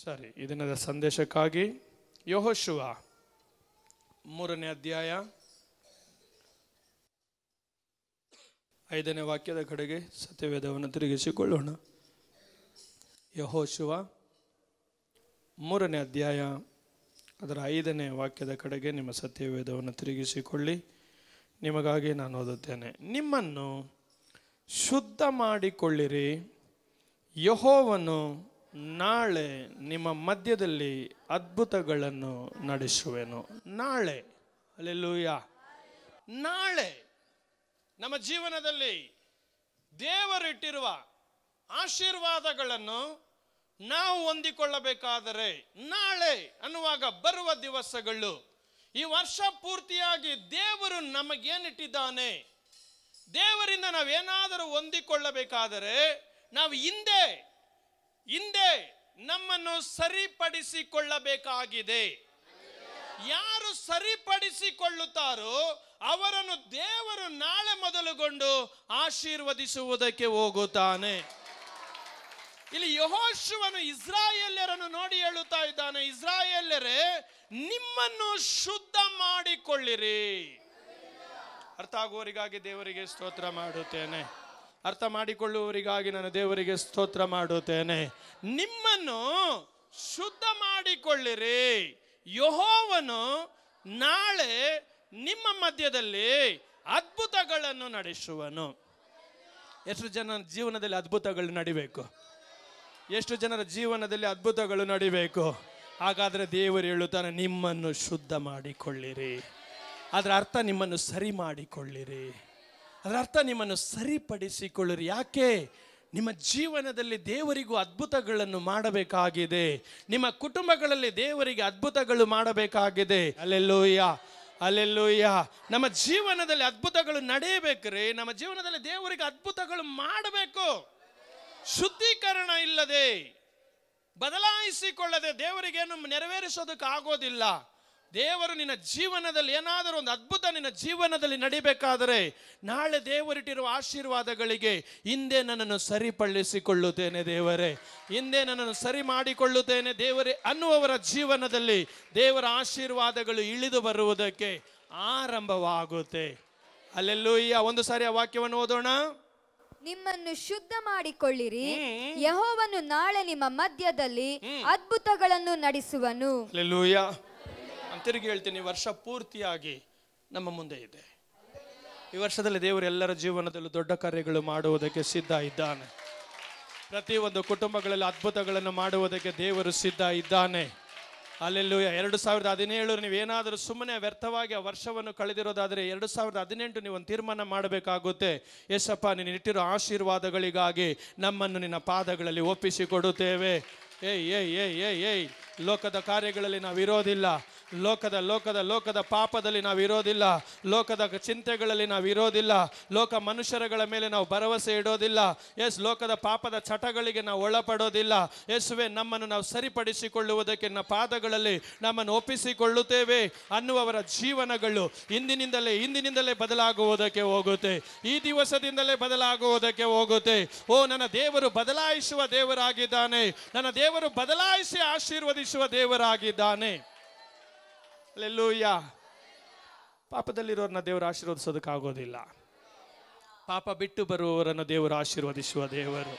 ಸರಿ ಈ ದಿನದ ಸಂದೇಶಕ್ಕಾಗಿ ಯಹೋಶುವ ಮೂರನೇ ಅಧ್ಯಾಯ ಐದನೇ ವಾಕ್ಯದ ಕಡೆಗೆ ಸತ್ಯವೇದವನ್ನು ತಿರುಗಿಸಿಕೊಳ್ಳೋಣ ಯಹೋಶುವ ಮೂರನೇ ಅಧ್ಯಾಯ ಅದರ ಐದನೇ ವಾಕ್ಯದ ಕಡೆಗೆ ನಿಮ್ಮ ಸತ್ಯವೇದವನ್ನು ತಿರುಗಿಸಿಕೊಳ್ಳಿ ನಿಮಗಾಗಿ ನಾನು ಓದುತ್ತೇನೆ ನಿಮ್ಮನ್ನು ಶುದ್ಧ ಮಾಡಿಕೊಳ್ಳಿರಿ ಯಹೋವನು ನಾಳೆ ನಿಮ್ಮ ಮಧ್ಯದಲ್ಲಿ ಅದ್ಭುತಗಳನ್ನು ನಡೆಸುವೆನು ನಾಳೆ ಅಲ್ಲೆಲ್ಲೂಯ ನಾಳೆ ನಮ್ಮ ಜೀವನದಲ್ಲಿ ದೇವರಿಟ್ಟಿರುವ ಆಶೀರ್ವಾದಗಳನ್ನು ನಾವು ಹೊಂದಿಕೊಳ್ಳಬೇಕಾದರೆ ನಾಳೆ ಅನ್ನುವಾಗ ಬರುವ ದಿವಸಗಳು ಈ ವರ್ಷ ಪೂರ್ತಿಯಾಗಿ ದೇವರು ನಮಗೇನಿಟ್ಟಿದ್ದಾನೆ ದೇವರಿಂದ ನಾವೇನಾದರೂ ಹೊಂದಿಕೊಳ್ಳಬೇಕಾದರೆ ನಾವು ಹಿಂದೆ ಹಿಂದೆ ನಮ್ಮನ್ನು ಸರಿಪಡಿಸಿಕೊಳ್ಳಬೇಕಾಗಿದೆ ಯಾರು ಸರಿಪಡಿಸಿಕೊಳ್ಳುತ್ತಾರೋ ಅವರನ್ನು ದೇವರು ನಾಳೆ ಮೊದಲುಗೊಂಡು ಆಶೀರ್ವದಿಸುವುದಕ್ಕೆ ಹೋಗುತ್ತಾನೆ ಇಲ್ಲಿ ಯಹೋಶುವನು ಇಸ್ರಾಯೇಲ್ಯರನ್ನು ನೋಡಿ ಹೇಳುತ್ತಾ ಇದ್ದಾನೆ ಇಸ್ರಾಯೇಲ್ಯರೇ ನಿಮ್ಮನ್ನು ಶುದ್ಧ ಮಾಡಿಕೊಳ್ಳಿರಿ ಅರ್ಥ ಆಗುವವರಿಗಾಗಿ ದೇವರಿಗೆ ಸ್ತೋತ್ರ ಮಾಡುತ್ತೇನೆ ಅರ್ಥ ಮಾಡಿಕೊಳ್ಳುವವರಿಗಾಗಿ ನಾನು ದೇವರಿಗೆ ಸ್ತೋತ್ರ ಮಾಡುತ್ತೇನೆ ನಿಮ್ಮನ್ನು ಶುದ್ಧ ಮಾಡಿಕೊಳ್ಳಿರಿ ಯಹೋವನು ನಾಳೆ ನಿಮ್ಮ ಮಧ್ಯದಲ್ಲಿ ಅದ್ಭುತಗಳನ್ನು ನಡೆಸುವನು ಎಷ್ಟು ಜನ ಜೀವನದಲ್ಲಿ ಅದ್ಭುತಗಳು ನಡಿಬೇಕು ಎಷ್ಟು ಜನರ ಜೀವನದಲ್ಲಿ ಅದ್ಭುತಗಳು ನಡಿಬೇಕು ಹಾಗಾದರೆ ದೇವರು ಹೇಳುತ್ತಾನೆ ನಿಮ್ಮನ್ನು ಶುದ್ಧ ಮಾಡಿಕೊಳ್ಳಿರಿ ಅದರ ಅರ್ಥ ನಿಮ್ಮನ್ನು ಸರಿ ಮಾಡಿಕೊಳ್ಳಿರಿ ಅದರ ಅರ್ಥ ನಿಮ್ಮನ್ನು ಸರಿಪಡಿಸಿಕೊಳ್ಳಿರಿ ಯಾಕೆ ನಿಮ್ಮ ಜೀವನದಲ್ಲಿ ದೇವರಿಗೂ ಅದ್ಭುತಗಳನ್ನು ಮಾಡಬೇಕಾಗಿದೆ ನಿಮ್ಮ ಕುಟುಂಬಗಳಲ್ಲಿ ದೇವರಿಗೆ ಅದ್ಭುತಗಳು ಮಾಡಬೇಕಾಗಿದೆ ಅಲ್ಲೆಲ್ಲೂಯ್ಯ ಅಲ್ಲೆಲ್ಲೂಯ್ಯ ನಮ್ಮ ಜೀವನದಲ್ಲಿ ಅದ್ಭುತಗಳು ನಡೆಯಬೇಕ್ರಿ ನಮ್ಮ ಜೀವನದಲ್ಲಿ ದೇವರಿಗೆ ಅದ್ಭುತಗಳು ಮಾಡಬೇಕು ಶುದ್ಧೀಕರಣ ಇಲ್ಲದೆ ಬದಲಾಯಿಸಿಕೊಳ್ಳದೆ ದೇವರಿಗೇನು ನೆರವೇರಿಸೋದಕ್ಕೆ ಆಗೋದಿಲ್ಲ ದೇವರು ನಿನ್ನ ಜೀವನದಲ್ಲಿ ಏನಾದರೂ ಒಂದು ಅದ್ಭುತ ನಿನ್ನ ಜೀವನದಲ್ಲಿ ನಡಿಬೇಕಾದರೆ ನಾಳೆ ದೇವರಿಟ್ಟಿರುವ ಆಶೀರ್ವಾದಗಳಿಗೆ ಹಿಂದೆ ನನ್ನನ್ನು ಸರಿಪಡಿಸಿಕೊಳ್ಳುತ್ತೇನೆ ದೇವರೇ ಹಿಂದೆ ನನ್ನನ್ನು ಸರಿ ಮಾಡಿಕೊಳ್ಳುತ್ತೇನೆ ದೇವರೇ ಅನ್ನುವವರ ಜೀವನದಲ್ಲಿ ದೇವರ ಆಶೀರ್ವಾದಗಳು ಇಳಿದು ಬರುವುದಕ್ಕೆ ಆರಂಭವಾಗುತ್ತೆ ಅಲ್ಲೆಲ್ಲೂಯ್ಯ ಒಂದು ಸಾರಿ ಆ ವಾಕ್ಯವನ್ನು ಓದೋಣ ನಿಮ್ಮನ್ನು ಶುದ್ಧ ಮಾಡಿಕೊಳ್ಳಿರಿ ಯಹೋವನು ನಾಳೆ ನಿಮ್ಮ ಮಧ್ಯದಲ್ಲಿ ಅದ್ಭುತಗಳನ್ನು ನಡೆಸುವನು ಅಲ್ಲೆಲ್ಲೂಯ್ಯ ನಾನು ತಿರುಗಿ ಹೇಳ್ತೀನಿ ಈ ವರ್ಷ ಪೂರ್ತಿಯಾಗಿ ನಮ್ಮ ಮುಂದೆ ಇದೆ ಈ ವರ್ಷದಲ್ಲಿ ದೇವರು ಎಲ್ಲರ ಜೀವನದಲ್ಲೂ ದೊಡ್ಡ ಕಾರ್ಯಗಳು ಮಾಡುವುದಕ್ಕೆ ಸಿದ್ಧ ಇದ್ದಾನೆ ಪ್ರತಿಯೊಂದು ಕುಟುಂಬಗಳಲ್ಲಿ ಅದ್ಭುತಗಳನ್ನು ಮಾಡುವುದಕ್ಕೆ ದೇವರು ಸಿದ್ಧ ಇದ್ದಾನೆ ಅಲ್ಲೆಲ್ಲೂ ಎರಡು ಸಾವಿರದ ಹದಿನೇಳು ನೀವೇನಾದರೂ ಸುಮ್ಮನೆ ವ್ಯರ್ಥವಾಗಿ ಆ ವರ್ಷವನ್ನು ಕಳೆದಿರೋದಾದರೆ ಎರಡು ಸಾವಿರದ ಹದಿನೆಂಟು ನೀವು ಒಂದು ತೀರ್ಮಾನ ಮಾಡಬೇಕಾಗುತ್ತೆ ಎಸಪ್ಪ ನೀನು ಇಟ್ಟಿರೋ ಆಶೀರ್ವಾದಗಳಿಗಾಗಿ ನಮ್ಮನ್ನು ನಿನ್ನ ಪಾದಗಳಲ್ಲಿ ಒಪ್ಪಿಸಿಕೊಡುತ್ತೇವೆ ಏಯ್ ಏಯ್ ಏಯ್ ಏಯ್ ಏಯ್ ಲೋಕದ ಕಾರ್ಯಗಳಲ್ಲಿ ನಾವು ಇರೋದಿಲ್ಲ ಲೋಕದ ಲೋಕದ ಲೋಕದ ಪಾಪದಲ್ಲಿ ನಾವು ಇರೋದಿಲ್ಲ ಲೋಕದ ಚಿಂತೆಗಳಲ್ಲಿ ನಾವು ಇರೋದಿಲ್ಲ ಲೋಕ ಮನುಷ್ಯರುಗಳ ಮೇಲೆ ನಾವು ಭರವಸೆ ಇಡೋದಿಲ್ಲ ಎಸ್ ಲೋಕದ ಪಾಪದ ಚಟಗಳಿಗೆ ನಾವು ಒಳಪಡೋದಿಲ್ಲ ಯೇಸುವೆ ನಮ್ಮನ್ನು ನಾವು ಸರಿಪಡಿಸಿಕೊಳ್ಳುವುದಕ್ಕೆ ನಮ್ಮ ಪಾದಗಳಲ್ಲಿ ನಮ್ಮನ್ನು ಒಪ್ಪಿಸಿಕೊಳ್ಳುತ್ತೇವೆ ಅನ್ನುವವರ ಜೀವನಗಳು ಇಂದಿನಿಂದಲೇ ಇಂದಿನಿಂದಲೇ ಬದಲಾಗುವುದಕ್ಕೆ ಹೋಗುತ್ತೆ ಈ ದಿವಸದಿಂದಲೇ ಬದಲಾಗುವುದಕ್ಕೆ ಹೋಗುತ್ತೆ ಓ ನನ್ನ ದೇವರು ಬದಲಾಯಿಸುವ ದೇವರಾಗಿದ್ದಾನೆ ನನ್ನ ದೇವರು ಬದಲಾಯಿಸಿ ಆಶೀರ್ವದಿಸುವ ದೇವರಾಗಿದ್ದಾನೆ ಅಲ್ಲೆಲ್ಲೂಯ್ಯ ಪಾಪದಲ್ಲಿರೋರನ್ನ ದೇವರು ಆಶೀರ್ವದಿಸೋದಕ್ಕಾಗೋದಿಲ್ಲ ಪಾಪ ಬಿಟ್ಟು ಬರುವವರನ್ನು ದೇವರು ಆಶೀರ್ವದಿಸುವ ದೇವರು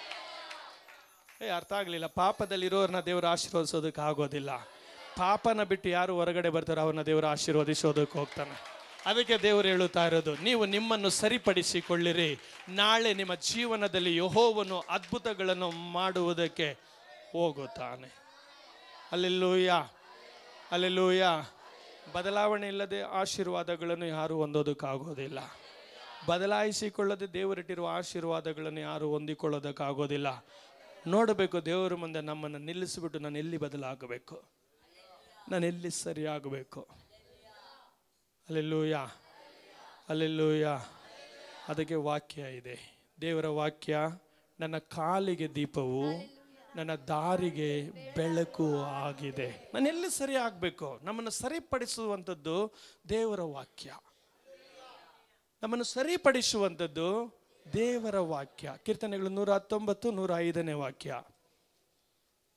ಏ ಅರ್ಥ ಆಗಲಿಲ್ಲ ಪಾಪದಲ್ಲಿರೋರನ್ನ ದೇವರು ಆಶೀರ್ವದಿಸೋದಕ್ಕೆ ಆಗೋದಿಲ್ಲ ಪಾಪನ ಬಿಟ್ಟು ಯಾರು ಹೊರಗಡೆ ಬರ್ತಾರೋ ಅವ್ರನ್ನ ದೇವರು ಆಶೀರ್ವದಿಸೋದಕ್ಕೆ ಹೋಗ್ತಾನೆ ಅದಕ್ಕೆ ದೇವರು ಹೇಳುತ್ತಾ ಇರೋದು ನೀವು ನಿಮ್ಮನ್ನು ಸರಿಪಡಿಸಿಕೊಳ್ಳಿರಿ ನಾಳೆ ನಿಮ್ಮ ಜೀವನದಲ್ಲಿ ಯಹೋವನು ಅದ್ಭುತಗಳನ್ನು ಮಾಡುವುದಕ್ಕೆ ಹೋಗುತ್ತಾನೆ ಅಲ್ಲೆಲ್ಲೂಯ್ಯ ಅಲ್ಲೆಲ್ಲೂಯ್ಯ ಬದಲಾವಣೆ ಇಲ್ಲದೆ ಆಶೀರ್ವಾದಗಳನ್ನು ಯಾರು ಹೊಂದೋದಕ್ಕಾಗೋದಿಲ್ಲ ಬದಲಾಯಿಸಿಕೊಳ್ಳದೆ ದೇವರಿಟ್ಟಿರುವ ಆಶೀರ್ವಾದಗಳನ್ನು ಯಾರು ಹೊಂದಿಕೊಳ್ಳೋದಕ್ಕಾಗೋದಿಲ್ಲ ನೋಡಬೇಕು ದೇವರ ಮುಂದೆ ನಮ್ಮನ್ನು ನಿಲ್ಲಿಸಿಬಿಟ್ಟು ನಾನು ಎಲ್ಲಿ ಬದಲಾಗಬೇಕು ನಾನು ಎಲ್ಲಿ ಸರಿಯಾಗಬೇಕು ಅಲ್ಲೆಲ್ಲೂಯ ಅಲ್ಲೆಲ್ಲೂಯ ಅದಕ್ಕೆ ವಾಕ್ಯ ಇದೆ ದೇವರ ವಾಕ್ಯ ನನ್ನ ಕಾಲಿಗೆ ದೀಪವು ನನ್ನ ದಾರಿಗೆ ಬೆಳಕು ಆಗಿದೆ ನಾನು ಎಲ್ಲಿ ಸರಿ ಆಗಬೇಕು ನಮ್ಮನ್ನು ಸರಿಪಡಿಸುವಂಥದ್ದು ದೇವರ ವಾಕ್ಯ ನಮ್ಮನ್ನು ಸರಿಪಡಿಸುವಂಥದ್ದು ದೇವರ ವಾಕ್ಯ ಕೀರ್ತನೆಗಳು ನೂರ ಹತ್ತೊಂಬತ್ತು ನೂರ ಐದನೇ ವಾಕ್ಯ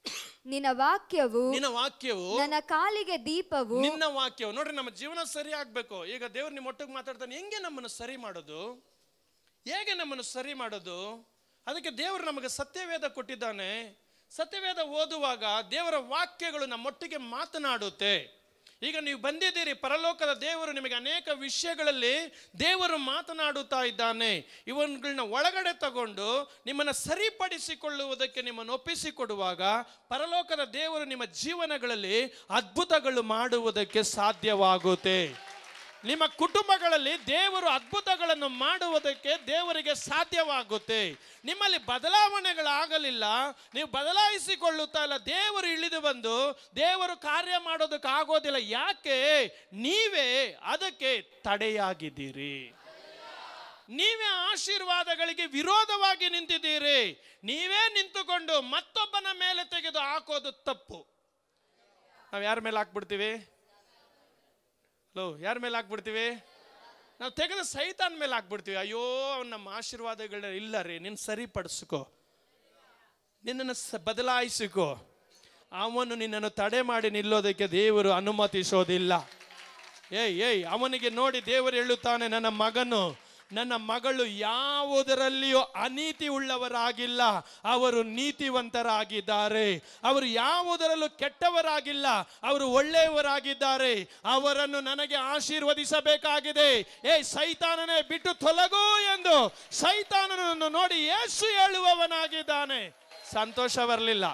ನಿನ್ನ ವಾಕ್ಯವು ನಿನ್ನ ವಾಕ್ಯವು ನನ್ನ ಕಾಲಿಗೆ ದೀಪವು ನಿನ್ನ ವಾಕ್ಯವು ನೋಡ್ರಿ ನಮ್ಮ ಜೀವನ ಸರಿ ಆಗ್ಬೇಕು ಈಗ ದೇವ್ರು ನಿಮ್ಮ ಒಟ್ಟಿಗೆ ಮಾತಾಡ್ತಾನೆ ಹೆಂಗೆ ನಮ್ಮನ್ನು ಸರಿ ಮಾಡೋದು ಹೇಗೆ ನಮ್ಮನ್ನು ಸರಿ ಮಾಡೋದು ಅದಕ್ಕೆ ದೇವರು ನಮಗೆ ಸತ್ಯವೇದ ಕೊಟ್ಟಿದ್ದಾನೆ ಸತ್ಯವೇದ ಓದುವಾಗ ದೇವರ ವಾಕ್ಯಗಳು ನಮ್ಮೊಟ್ಟಿಗೆ ಮಾತನಾಡುತ್ತೆ ಈಗ ನೀವು ಬಂದಿದ್ದೀರಿ ಪರಲೋಕದ ದೇವರು ನಿಮಗೆ ಅನೇಕ ವಿಷಯಗಳಲ್ಲಿ ದೇವರು ಮಾತನಾಡುತ್ತಾ ಇದ್ದಾನೆ ಇವನ್ಗಳನ್ನ ಒಳಗಡೆ ತಗೊಂಡು ನಿಮ್ಮನ್ನು ಸರಿಪಡಿಸಿಕೊಳ್ಳುವುದಕ್ಕೆ ನಿಮ್ಮನ್ನು ಒಪ್ಪಿಸಿಕೊಡುವಾಗ ಪರಲೋಕದ ದೇವರು ನಿಮ್ಮ ಜೀವನಗಳಲ್ಲಿ ಅದ್ಭುತಗಳು ಮಾಡುವುದಕ್ಕೆ ಸಾಧ್ಯವಾಗುತ್ತೆ ನಿಮ್ಮ ಕುಟುಂಬಗಳಲ್ಲಿ ದೇವರು ಅದ್ಭುತಗಳನ್ನು ಮಾಡುವುದಕ್ಕೆ ದೇವರಿಗೆ ಸಾಧ್ಯವಾಗುತ್ತೆ ನಿಮ್ಮಲ್ಲಿ ಬದಲಾವಣೆಗಳಾಗಲಿಲ್ಲ ನೀವು ಬದಲಾಯಿಸಿಕೊಳ್ಳುತ್ತಾ ಇಲ್ಲ ದೇವರು ಇಳಿದು ಬಂದು ದೇವರು ಕಾರ್ಯ ಮಾಡೋದಕ್ಕೆ ಆಗೋದಿಲ್ಲ ಯಾಕೆ ನೀವೇ ಅದಕ್ಕೆ ತಡೆಯಾಗಿದ್ದೀರಿ ನೀವೇ ಆಶೀರ್ವಾದಗಳಿಗೆ ವಿರೋಧವಾಗಿ ನಿಂತಿದ್ದೀರಿ ನೀವೇ ನಿಂತುಕೊಂಡು ಮತ್ತೊಬ್ಬನ ಮೇಲೆ ತೆಗೆದು ಹಾಕೋದು ತಪ್ಪು ನಾವು ಯಾರ ಮೇಲೆ ಹಾಕ್ಬಿಡ್ತೀವಿ ಹಲೋ ಯಾರ ಮೇಲೆ ಹಾಕ್ಬಿಡ್ತೀವಿ ನಾವು ತೆಗೆದು ಸೈತಾನ್ ಮೇಲೆ ಹಾಕ್ಬಿಡ್ತೀವಿ ಅಯ್ಯೋ ಅವ್ನು ನಮ್ಮ ಆಶೀರ್ವಾದಗಳ ಇಲ್ಲ ರೀ ನಿನ್ನ ಸರಿಪಡಿಸ್ಕೋ ನಿನ್ನನ್ನು ಸ ಬದಲಾಯಿಸಿಕೋ ಅವನು ನಿನ್ನನ್ನು ತಡೆ ಮಾಡಿ ನಿಲ್ಲೋದಕ್ಕೆ ದೇವರು ಅನುಮತಿಸೋದಿಲ್ಲ ಏಯ್ ಏಯ್ ಅವನಿಗೆ ನೋಡಿ ದೇವರು ಹೇಳುತ್ತಾನೆ ನನ್ನ ಮಗನು ನನ್ನ ಮಗಳು ಯಾವುದರಲ್ಲಿಯೂ ಅನೀತಿ ಉಳ್ಳವರಾಗಿಲ್ಲ ಅವರು ನೀತಿವಂತರಾಗಿದ್ದಾರೆ ಅವರು ಯಾವುದರಲ್ಲೂ ಕೆಟ್ಟವರಾಗಿಲ್ಲ ಅವರು ಒಳ್ಳೆಯವರಾಗಿದ್ದಾರೆ ಅವರನ್ನು ನನಗೆ ಆಶೀರ್ವದಿಸಬೇಕಾಗಿದೆ ಏ ಸೈತಾನನೇ ಬಿಟ್ಟು ತೊಲಗು ಎಂದು ಸೈತಾನನನ್ನು ನೋಡಿ ಯೇಸು ಹೇಳುವವನಾಗಿದ್ದಾನೆ ಸಂತೋಷ ಬರಲಿಲ್ಲ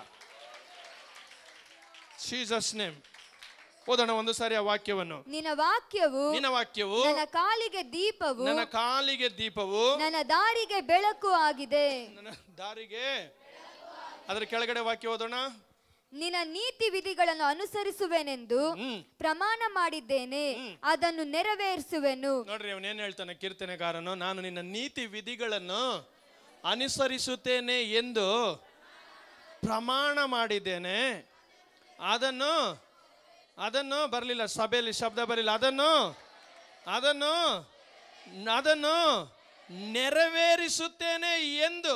ಶೀಸಸ್ ನೇಮ್ ಓದೋಣ ಒಂದು ಸಾರಿ ಆ ವಾಕ್ಯವನ್ನು ನಿನ್ನ ವಾಕ್ಯವು ನಿನ್ನ ವಾಕ್ಯವು ನನ್ನ ಕಾಲಿಗೆ ದೀಪವು ನನ್ನ ಕಾಲಿಗೆ ದೀಪವು ನನ್ನ ದಾರಿಗೆ ಬೆಳಕು ಆಗಿದೆ ನನ್ನ ದಾರಿಗೆ ಅದರ ಕೆಳಗಡೆ ವಾಕ್ಯ ಓದೋಣ ನಿನ್ನ ನೀತಿ ವಿಧಿಗಳನ್ನು ಅನುಸರಿಸುವೆನೆಂದು ಹ್ಮ್ ಪ್ರಮಾಣ ಮಾಡಿದ್ದೇನೆ ಅದನ್ನು ನೆರವೇರಿಸುವೆನು ನೋಡ್ರಿ ಅವನೇನ್ ಹೇಳ್ತಾನೆ ಕೀರ್ತನೆಗಾರನು ನಾನು ನಿನ್ನ ನೀತಿ ವಿಧಿಗಳನ್ನು ಅನುಸರಿಸುತ್ತೇನೆ ಎಂದು ಪ್ರಮಾಣ ಮಾಡಿದ್ದೇನೆ ಅದನ್ನು ಅದನ್ನು ಬರಲಿಲ್ಲ ಸಭೆಯಲ್ಲಿ ಶಬ್ದ ಬರಲಿಲ್ಲ ಅದನ್ನು ಅದನ್ನು ಅದನ್ನು ನೆರವೇರಿಸುತ್ತೇನೆ ಎಂದು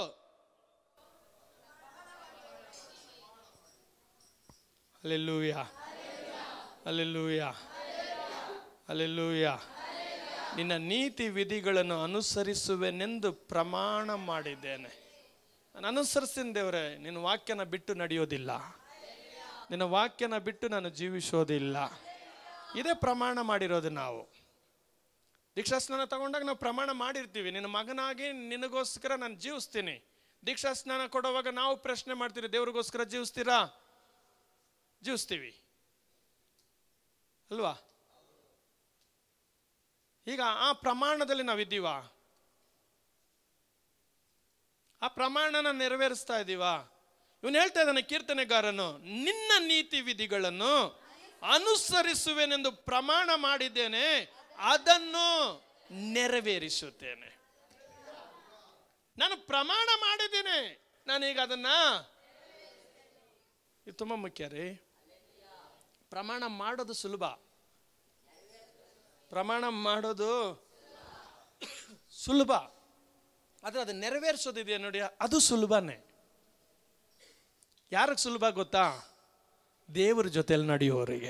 ಅಲ್ಲೆಲ್ಲೂಯ ಅಲ್ಲೆಲ್ಲೂಯ ಅಲ್ಲೆಲ್ಲೂಯ ನಿನ್ನ ನೀತಿ ವಿಧಿಗಳನ್ನು ಅನುಸರಿಸುವೆನೆಂದು ಪ್ರಮಾಣ ಮಾಡಿದ್ದೇನೆ ನಾನು ಅನುಸರಿಸ್ತೀನಿ ದೇವರೇ ನಿನ್ನ ವಾಕ್ಯನ ಬಿಟ್ಟು ನಡೆಯೋದಿಲ್ಲ ನಿನ್ನ ವಾಕ್ಯನ ಬಿಟ್ಟು ನಾನು ಜೀವಿಸೋದಿಲ್ಲ ಇದೇ ಪ್ರಮಾಣ ಮಾಡಿರೋದು ನಾವು ದೀಕ್ಷಾಸ್ನಾನ ತಗೊಂಡಾಗ ನಾವು ಪ್ರಮಾಣ ಮಾಡಿರ್ತೀವಿ ನಿನ್ನ ಮಗನಾಗಿ ನಿನಗೋಸ್ಕರ ನಾನು ಜೀವಿಸ್ತೀನಿ ದೀಕ್ಷಾಸ್ನಾನ ಕೊಡುವಾಗ ನಾವು ಪ್ರಶ್ನೆ ಮಾಡ್ತೀವಿ ದೇವ್ರಿಗೋಸ್ಕರ ಜೀವಿಸ್ತೀರಾ ಜೀವಿಸ್ತೀವಿ ಅಲ್ವಾ ಈಗ ಆ ಪ್ರಮಾಣದಲ್ಲಿ ನಾವಿದ್ದೀವ ಆ ಪ್ರಮಾಣನ ನೆರವೇರಿಸ್ತಾ ಇದ್ದೀವಾ ಇವನು ಹೇಳ್ತಾ ಇದ್ದಾನೆ ಕೀರ್ತನೆಗಾರನು ನಿನ್ನ ನೀತಿ ವಿಧಿಗಳನ್ನು ಅನುಸರಿಸುವೆನೆಂದು ಪ್ರಮಾಣ ಮಾಡಿದ್ದೇನೆ ಅದನ್ನು ನೆರವೇರಿಸುತ್ತೇನೆ ನಾನು ಪ್ರಮಾಣ ಮಾಡಿದ್ದೇನೆ ನಾನೀಗ ಅದನ್ನ ಇದು ತುಂಬ ಮುಖ್ಯ ರೀ ಪ್ರಮಾಣ ಮಾಡೋದು ಸುಲಭ ಪ್ರಮಾಣ ಮಾಡೋದು ಸುಲಭ ಆದರೆ ಅದು ನೆರವೇರಿಸೋದಿದೆಯಾ ನೋಡಿ ಅದು ಸುಲಭನೇ ಯಾರಿಗೆ ಸುಲಭ ಗೊತ್ತಾ ದೇವರ ಜೊತೆಲಿ ನಡೆಯುವವರಿಗೆ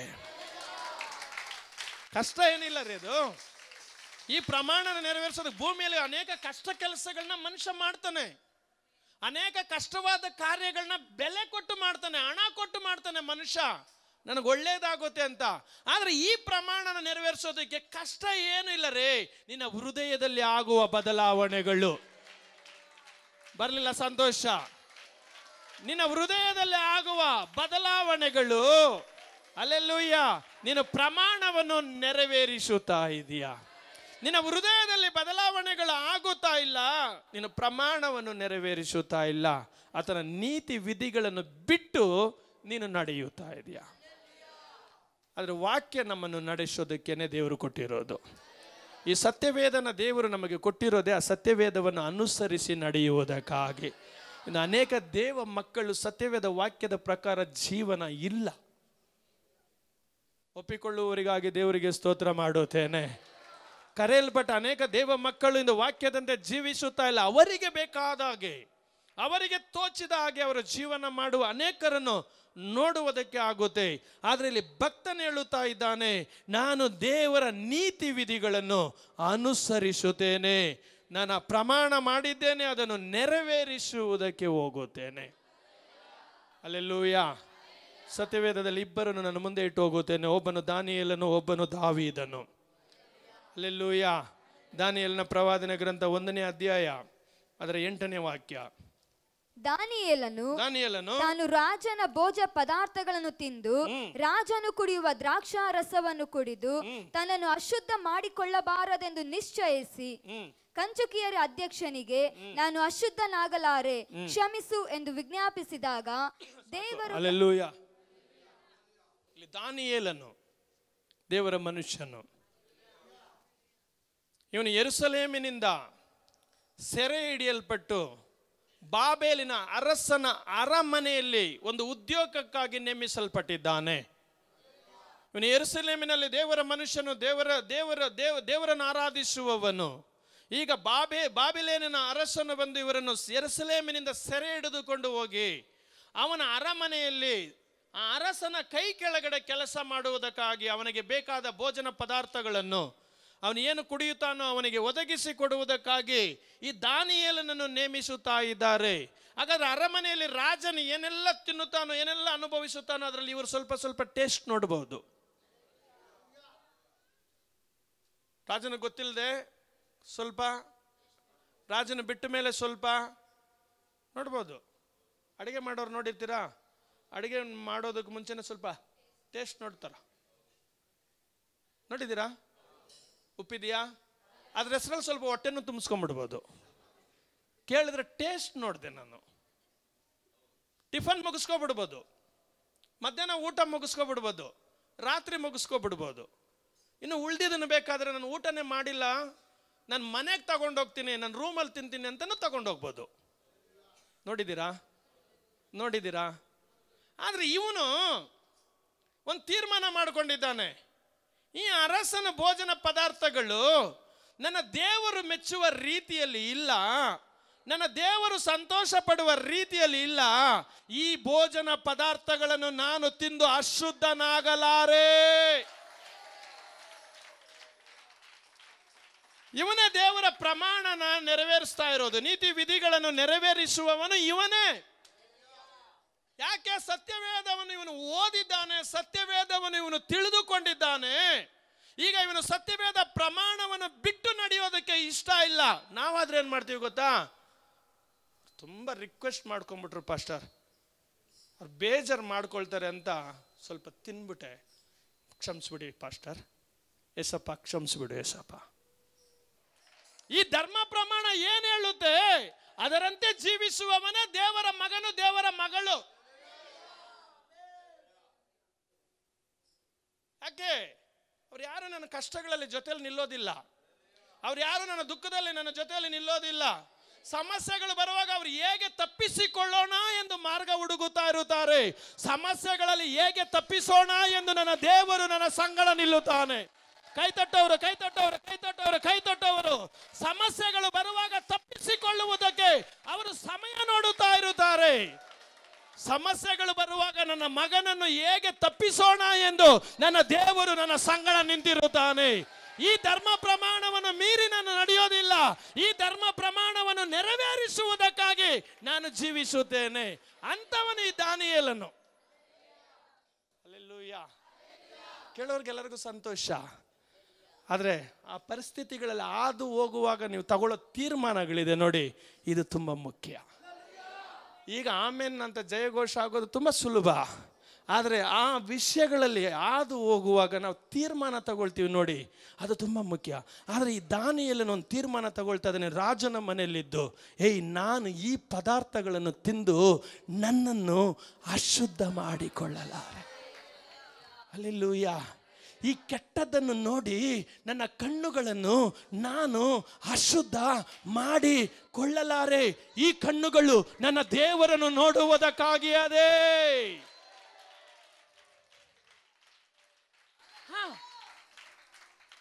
ಕಷ್ಟ ಏನಿಲ್ಲ ರೀ ಅದು ಈ ಪ್ರಮಾಣನ ನೆರವೇರಿಸೋದು ಭೂಮಿಯಲ್ಲಿ ಅನೇಕ ಕಷ್ಟ ಕೆಲಸಗಳನ್ನ ಮನುಷ್ಯ ಮಾಡ್ತಾನೆ ಅನೇಕ ಕಷ್ಟವಾದ ಕಾರ್ಯಗಳನ್ನ ಬೆಲೆ ಕೊಟ್ಟು ಮಾಡ್ತಾನೆ ಹಣ ಕೊಟ್ಟು ಮಾಡ್ತಾನೆ ಮನುಷ್ಯ ನನಗೆ ಒಳ್ಳೇದಾಗುತ್ತೆ ಅಂತ ಆದ್ರೆ ಈ ಪ್ರಮಾಣನ ನೆರವೇರಿಸೋದಕ್ಕೆ ಕಷ್ಟ ಏನು ಇಲ್ಲ ರೇ ನಿನ್ನ ಹೃದಯದಲ್ಲಿ ಆಗುವ ಬದಲಾವಣೆಗಳು ಬರಲಿಲ್ಲ ಸಂತೋಷ ನಿನ್ನ ಹೃದಯದಲ್ಲಿ ಆಗುವ ಬದಲಾವಣೆಗಳು ಅಲ್ಲೆಲ್ಲೂಯ್ಯ ನೀನು ಪ್ರಮಾಣವನ್ನು ನೆರವೇರಿಸುತ್ತಾ ಇದೀಯಾ ನಿನ್ನ ಹೃದಯದಲ್ಲಿ ಬದಲಾವಣೆಗಳು ಆಗುತ್ತಾ ಇಲ್ಲ ನೀನು ಪ್ರಮಾಣವನ್ನು ನೆರವೇರಿಸುತ್ತಾ ಇಲ್ಲ ಆತನ ನೀತಿ ವಿಧಿಗಳನ್ನು ಬಿಟ್ಟು ನೀನು ನಡೆಯುತ್ತಾ ಇದೆಯಾ ಆದರೆ ವಾಕ್ಯ ನಮ್ಮನ್ನು ನಡೆಸೋದಕ್ಕೇನೆ ದೇವರು ಕೊಟ್ಟಿರೋದು ಈ ಸತ್ಯವೇದನ ದೇವರು ನಮಗೆ ಕೊಟ್ಟಿರೋದೇ ಆ ಸತ್ಯವೇದವನ್ನು ಅನುಸರಿಸಿ ನಡೆಯುವುದಕ್ಕಾಗಿ ಇನ್ನು ಅನೇಕ ದೇವ ಮಕ್ಕಳು ಸತ್ಯವೇದ ವಾಕ್ಯದ ಪ್ರಕಾರ ಜೀವನ ಇಲ್ಲ ಒಪ್ಪಿಕೊಳ್ಳುವವರಿಗಾಗಿ ದೇವರಿಗೆ ಸ್ತೋತ್ರ ಮಾಡುತ್ತೇನೆ ಕರೆಯಲ್ಪಟ್ಟ ಅನೇಕ ದೇವ ಮಕ್ಕಳು ಇಂದು ವಾಕ್ಯದಂತೆ ಜೀವಿಸುತ್ತಾ ಇಲ್ಲ ಅವರಿಗೆ ಬೇಕಾದ ಹಾಗೆ ಅವರಿಗೆ ತೋಚಿದ ಹಾಗೆ ಅವರ ಜೀವನ ಮಾಡುವ ಅನೇಕರನ್ನು ನೋಡುವುದಕ್ಕೆ ಆಗುತ್ತೆ ಆದರೆ ಇಲ್ಲಿ ಭಕ್ತನು ಹೇಳುತ್ತಾ ಇದ್ದಾನೆ ನಾನು ದೇವರ ನೀತಿ ವಿಧಿಗಳನ್ನು ಅನುಸರಿಸುತ್ತೇನೆ ನಾನು ಪ್ರಮಾಣ ಮಾಡಿದ್ದೇನೆ ಅದನ್ನು ನೆರವೇರಿಸುವುದಕ್ಕೆ ಹೋಗುತ್ತೇನೆ ಅಲ್ಲೆಲ್ಲೂಯ ಸತ್ಯವೇದದಲ್ಲಿ ಇಬ್ಬರನ್ನು ನನ್ನ ಮುಂದೆ ಇಟ್ಟು ಹೋಗುತ್ತೇನೆ ಒಬ್ಬನು ದಾನಿಯೇಲನು ಒಬ್ಬನು ದಾವೀದನು ಅಲ್ಲೆಲ್ಲೂಯ ದಾನಿಯೇಲನ ಪ್ರವಾದನೆ ಗ್ರಂಥ ಒಂದನೇ ಅಧ್ಯಾಯ ಅದರ ಎಂಟನೇ ವಾಕ್ಯ ದಾನಿಯೇಲನು ದಾನಿಯೇಲನು ತಾನು ರಾಜನ ಭೋಜ ಪದಾರ್ಥಗಳನ್ನು ತಿಂದು ರಾಜನು ಕುಡಿಯುವ ದ್ರಾಕ್ಷಾರಸವನ್ನು ಕುಡಿದು ತನ್ನನ್ನು ಅಶುದ್ಧ ಮಾಡಿಕೊಳ್ಳಬಾರದೆಂದು ನಿಶ್ಚಯಿಸಿ ಹ್ಮ್ ಕಂಚುಕಿಯರ ಅಧ್ಯಕ್ಷನಿಗೆ ನಾನು ಅಶುದ್ಧನಾಗಲಾರೆ ಕ್ಷಮಿಸು ಎಂದು ವಿಜ್ಞಾಪಿಸಿದಾಗ ದೇವರು ಅಲ್ಲೆಲ್ಲೂಯ ಇಲ್ಲಿ ದಾನಿಯೇಲನು ದೇವರ ಮನುಷ್ಯನು ಇವನು ಯೆರೂಸಲೇಮಿನಿಂದ ಸೆರೆ ಹಿಡಿಯಲ್ಪಟ್ಟು ಬಾಬೇಲಿನ ಅರಸನ ಅರಮನೆಯಲ್ಲಿ ಒಂದು ಉದ್ಯೋಗಕ್ಕಾಗಿ ನೇಮಿಸಲ್ಪಟ್ಟಿದ್ದಾನೆ ಇವನು ಯೆರೂಸಲೇಮಿನಲ್ಲಿ ದೇವರ ಮನುಷ್ಯನು ದೇವರ ದೇವರ ದೇವ ದೇವರನ್ನು ಆರಾಧಿಸುವವನು ಈಗ ಬಾಬೆ ಬಾಬಿಲೇನಿನ ಅರಸನು ಬಂದು ಇವರನ್ನು ಯೆರೂಸಲೇಮಿನಿಂದ ಸೆರೆ ಹಿಡಿದುಕೊಂಡು ಹೋಗಿ ಅವನ ಅರಮನೆಯಲ್ಲಿ ಆ ಅರಸನ ಕೈ ಕೆಳಗಡೆ ಕೆಲಸ ಮಾಡುವುದಕ್ಕಾಗಿ ಅವನಿಗೆ ಬೇಕಾದ ಭೋಜನ ಪದಾರ್ಥಗಳನ್ನು ಅವನು ಏನು ಕುಡಿಯುತ್ತಾನೋ ಅವನಿಗೆ ಒದಗಿಸಿ ಕೊಡುವುದಕ್ಕಾಗಿ ಈ ದಾನಿಯೇಲನನ್ನು ನೇಮಿಸುತ್ತಾ ಇದ್ದಾರೆ ಹಾಗಾದ್ರೆ ಅರಮನೆಯಲ್ಲಿ ರಾಜನು ಏನೆಲ್ಲ ತಿನ್ನುತ್ತಾನೋ ಏನೆಲ್ಲ ಅನುಭವಿಸುತ್ತಾನೋ ಅದರಲ್ಲಿ ಇವರು ಸ್ವಲ್ಪ ಸ್ವಲ್ಪ ಟೇಸ್ಟ್ ನೋಡಬಹುದು ರಾಜನ ಗೊತ್ತಿಲ್ಲದೆ ಸ್ವಲ್ಪ ರಾಜನ ಬಿಟ್ಟ ಮೇಲೆ ಸ್ವಲ್ಪ ನೋಡ್ಬೋದು ಅಡುಗೆ ಮಾಡೋರು ನೋಡಿರ್ತೀರಾ ಅಡುಗೆ ಮಾಡೋದಕ್ಕೆ ಮುಂಚೆನೆ ಸ್ವಲ್ಪ ಟೇಸ್ಟ್ ನೋಡ್ತಾರ ನೋಡಿದ್ದೀರಾ ಉಪ್ಪಿದೆಯಾ ಅದ್ರ ಹೆಸರಲ್ಲಿ ಸ್ವಲ್ಪ ಹೊಟ್ಟೆನೂ ತುಂಬಿಸ್ಕೊಂಡ್ಬಿಡ್ಬೋದು ಕೇಳಿದ್ರೆ ಟೇಸ್ಟ್ ನೋಡಿದೆ ನಾನು ಟಿಫನ್ ಮುಗಿಸ್ಕೊಬಿಡ್ಬೋದು ಮಧ್ಯಾಹ್ನ ಊಟ ಮುಗಿಸ್ಕೊಬಿಡ್ಬೋದು ರಾತ್ರಿ ಮುಗಿಸ್ಕೊಬಿಡ್ಬೋದು ಇನ್ನು ಉಳ್ದಿದ್ದನ್ನು ಬೇಕಾದರೆ ನಾನು ಊಟನೇ ಮಾಡಿಲ್ಲ ನಾನು ಮನೆಗೆ ತಗೊಂಡೋಗ್ತೀನಿ ನಾನು ರೂಮಲ್ಲಿ ತಿಂತೀನಿ ಅಂತಲೂ ತಗೊಂಡೋಗ್ಬೋದು ನೋಡಿದ್ದೀರಾ ನೋಡಿದ್ದೀರಾ ಆದರೆ ಇವನು ಒಂದು ತೀರ್ಮಾನ ಮಾಡಿಕೊಂಡಿದ್ದಾನೆ ಈ ಅರಸನ ಭೋಜನ ಪದಾರ್ಥಗಳು ನನ್ನ ದೇವರು ಮೆಚ್ಚುವ ರೀತಿಯಲ್ಲಿ ಇಲ್ಲ ನನ್ನ ದೇವರು ಸಂತೋಷ ಪಡುವ ರೀತಿಯಲ್ಲಿ ಇಲ್ಲ ಈ ಭೋಜನ ಪದಾರ್ಥಗಳನ್ನು ನಾನು ತಿಂದು ಅಶುದ್ಧನಾಗಲಾರೆ ಇವನೇ ದೇವರ ಪ್ರಮಾಣನ ನೆರವೇರಿಸ್ತಾ ಇರೋದು ನೀತಿ ವಿಧಿಗಳನ್ನು ನೆರವೇರಿಸುವವನು ಇವನೇ ಯಾಕೆ ಸತ್ಯವೇದವನ್ನು ಇವನು ಓದಿದ್ದಾನೆ ಸತ್ಯವೇದವನ್ನು ಇವನು ತಿಳಿದುಕೊಂಡಿದ್ದಾನೆ ಈಗ ಇವನು ಸತ್ಯವೇದ ಪ್ರಮಾಣವನ್ನು ಬಿಟ್ಟು ನಡೆಯೋದಕ್ಕೆ ಇಷ್ಟ ಇಲ್ಲ ನಾವಾದ್ರೆ ಏನ್ ಮಾಡ್ತೀವಿ ಗೊತ್ತಾ ತುಂಬಾ ರಿಕ್ವೆಸ್ಟ್ ಮಾಡ್ಕೊಂಡ್ಬಿಟ್ರು ಪಾಸ್ಟರ್ ಅವ್ರು ಬೇಜಾರು ಮಾಡ್ಕೊಳ್ತಾರೆ ಅಂತ ಸ್ವಲ್ಪ ತಿನ್ಬಿಟ್ಟೆ ಕ್ಷಮಿಸ್ಬಿಡಿ ಪಾಸ್ಟರ್ ಎಸಪ್ಪ ಕ್ಷಮಿಸ್ಬಿಡು ಎಸಪ್ಪ ಈ ಧರ್ಮ ಪ್ರಮಾಣ ಏನ್ ಹೇಳುತ್ತೆ ಅದರಂತೆ ಜೀವಿಸುವವನೇ ದೇವರ ಮಗನು ದೇವರ ಮಗಳು ಯಾಕೆ ಅವ್ರು ಯಾರು ನನ್ನ ಕಷ್ಟಗಳಲ್ಲಿ ಜೊತೆಯಲ್ಲಿ ನಿಲ್ಲೋದಿಲ್ಲ ಅವ್ರು ಯಾರು ನನ್ನ ದುಃಖದಲ್ಲಿ ನನ್ನ ಜೊತೆಯಲ್ಲಿ ನಿಲ್ಲೋದಿಲ್ಲ ಸಮಸ್ಯೆಗಳು ಬರುವಾಗ ಅವ್ರು ಹೇಗೆ ತಪ್ಪಿಸಿಕೊಳ್ಳೋಣ ಎಂದು ಮಾರ್ಗ ಹುಡುಗುತ್ತಾ ಇರುತ್ತಾರೆ ಸಮಸ್ಯೆಗಳಲ್ಲಿ ಹೇಗೆ ತಪ್ಪಿಸೋಣ ಎಂದು ನನ್ನ ದೇವರು ನನ್ನ ಸಂಗಡ ನಿಲ್ಲುತ್ತಾನೆ ಕೈ ತಟ್ಟವರು ಕೈ ತಟ್ಟವರು ಕೈ ತಟ್ಟವರು ಕೈ ತಟ್ಟವರು ಸಮಸ್ಯೆಗಳು ಬರುವಾಗ ತಪ್ಪಿಸಿಕೊಳ್ಳುವುದಕ್ಕೆ ಅವರು ಸಮಯ ನೋಡುತ್ತಾ ಇರುತ್ತಾರೆ ಸಮಸ್ಯೆಗಳು ಬರುವಾಗ ನನ್ನ ಮಗನನ್ನು ಹೇಗೆ ತಪ್ಪಿಸೋಣ ಎಂದು ನನ್ನ ದೇವರು ನನ್ನ ಸಂಗಡ ನಿಂತಿರುತ್ತಾನೆ ಈ ಧರ್ಮ ಪ್ರಮಾಣವನ್ನು ಮೀರಿ ನಾನು ನಡೆಯೋದಿಲ್ಲ ಈ ಧರ್ಮ ಪ್ರಮಾಣವನ್ನು ನೆರವೇರಿಸುವುದಕ್ಕಾಗಿ ನಾನು ಜೀವಿಸುತ್ತೇನೆ ಅಂತವನು ಈ ದಾನಿಯೇಲನು ಅಲ್ಲೆಲ್ಲೂಯ್ಯ ಕೇಳೋರ್ಗೆಲ್ಲರಿಗೂ ಸಂತೋಷ ಆದರೆ ಆ ಪರಿಸ್ಥಿತಿಗಳಲ್ಲಿ ಹಾದು ಹೋಗುವಾಗ ನೀವು ತಗೊಳ್ಳೋ ತೀರ್ಮಾನಗಳಿದೆ ನೋಡಿ ಇದು ತುಂಬ ಮುಖ್ಯ ಈಗ ಆಮೇನ್ ಅಂತ ಜಯಘೋಷ ಆಗೋದು ತುಂಬ ಸುಲಭ ಆದರೆ ಆ ವಿಷಯಗಳಲ್ಲಿ ಹಾದು ಹೋಗುವಾಗ ನಾವು ತೀರ್ಮಾನ ತಗೊಳ್ತೀವಿ ನೋಡಿ ಅದು ತುಂಬ ಮುಖ್ಯ ಆದರೆ ಈ ದಾನಿಯಲ್ಲಿ ಒಂದು ತೀರ್ಮಾನ ತಗೊಳ್ತಾ ಇದ್ದಾನೆ ರಾಜನ ಮನೆಯಲ್ಲಿದ್ದು ಏಯ್ ನಾನು ಈ ಪದಾರ್ಥಗಳನ್ನು ತಿಂದು ನನ್ನನ್ನು ಅಶುದ್ಧ ಮಾಡಿಕೊಳ್ಳಲಾರೆ ಅಲ್ಲೆಲ್ಲೂಯ್ಯ ಈ ಕೆಟ್ಟದ್ದನ್ನು ನೋಡಿ ನನ್ನ ಕಣ್ಣುಗಳನ್ನು ನಾನು ಅಶುದ್ಧ ಮಾಡಿ ಕೊಳ್ಳಲಾರೆ ಈ ಕಣ್ಣುಗಳು ನನ್ನ ದೇವರನ್ನು ನೋಡುವುದಕ್ಕಾಗಿ ಅದೇ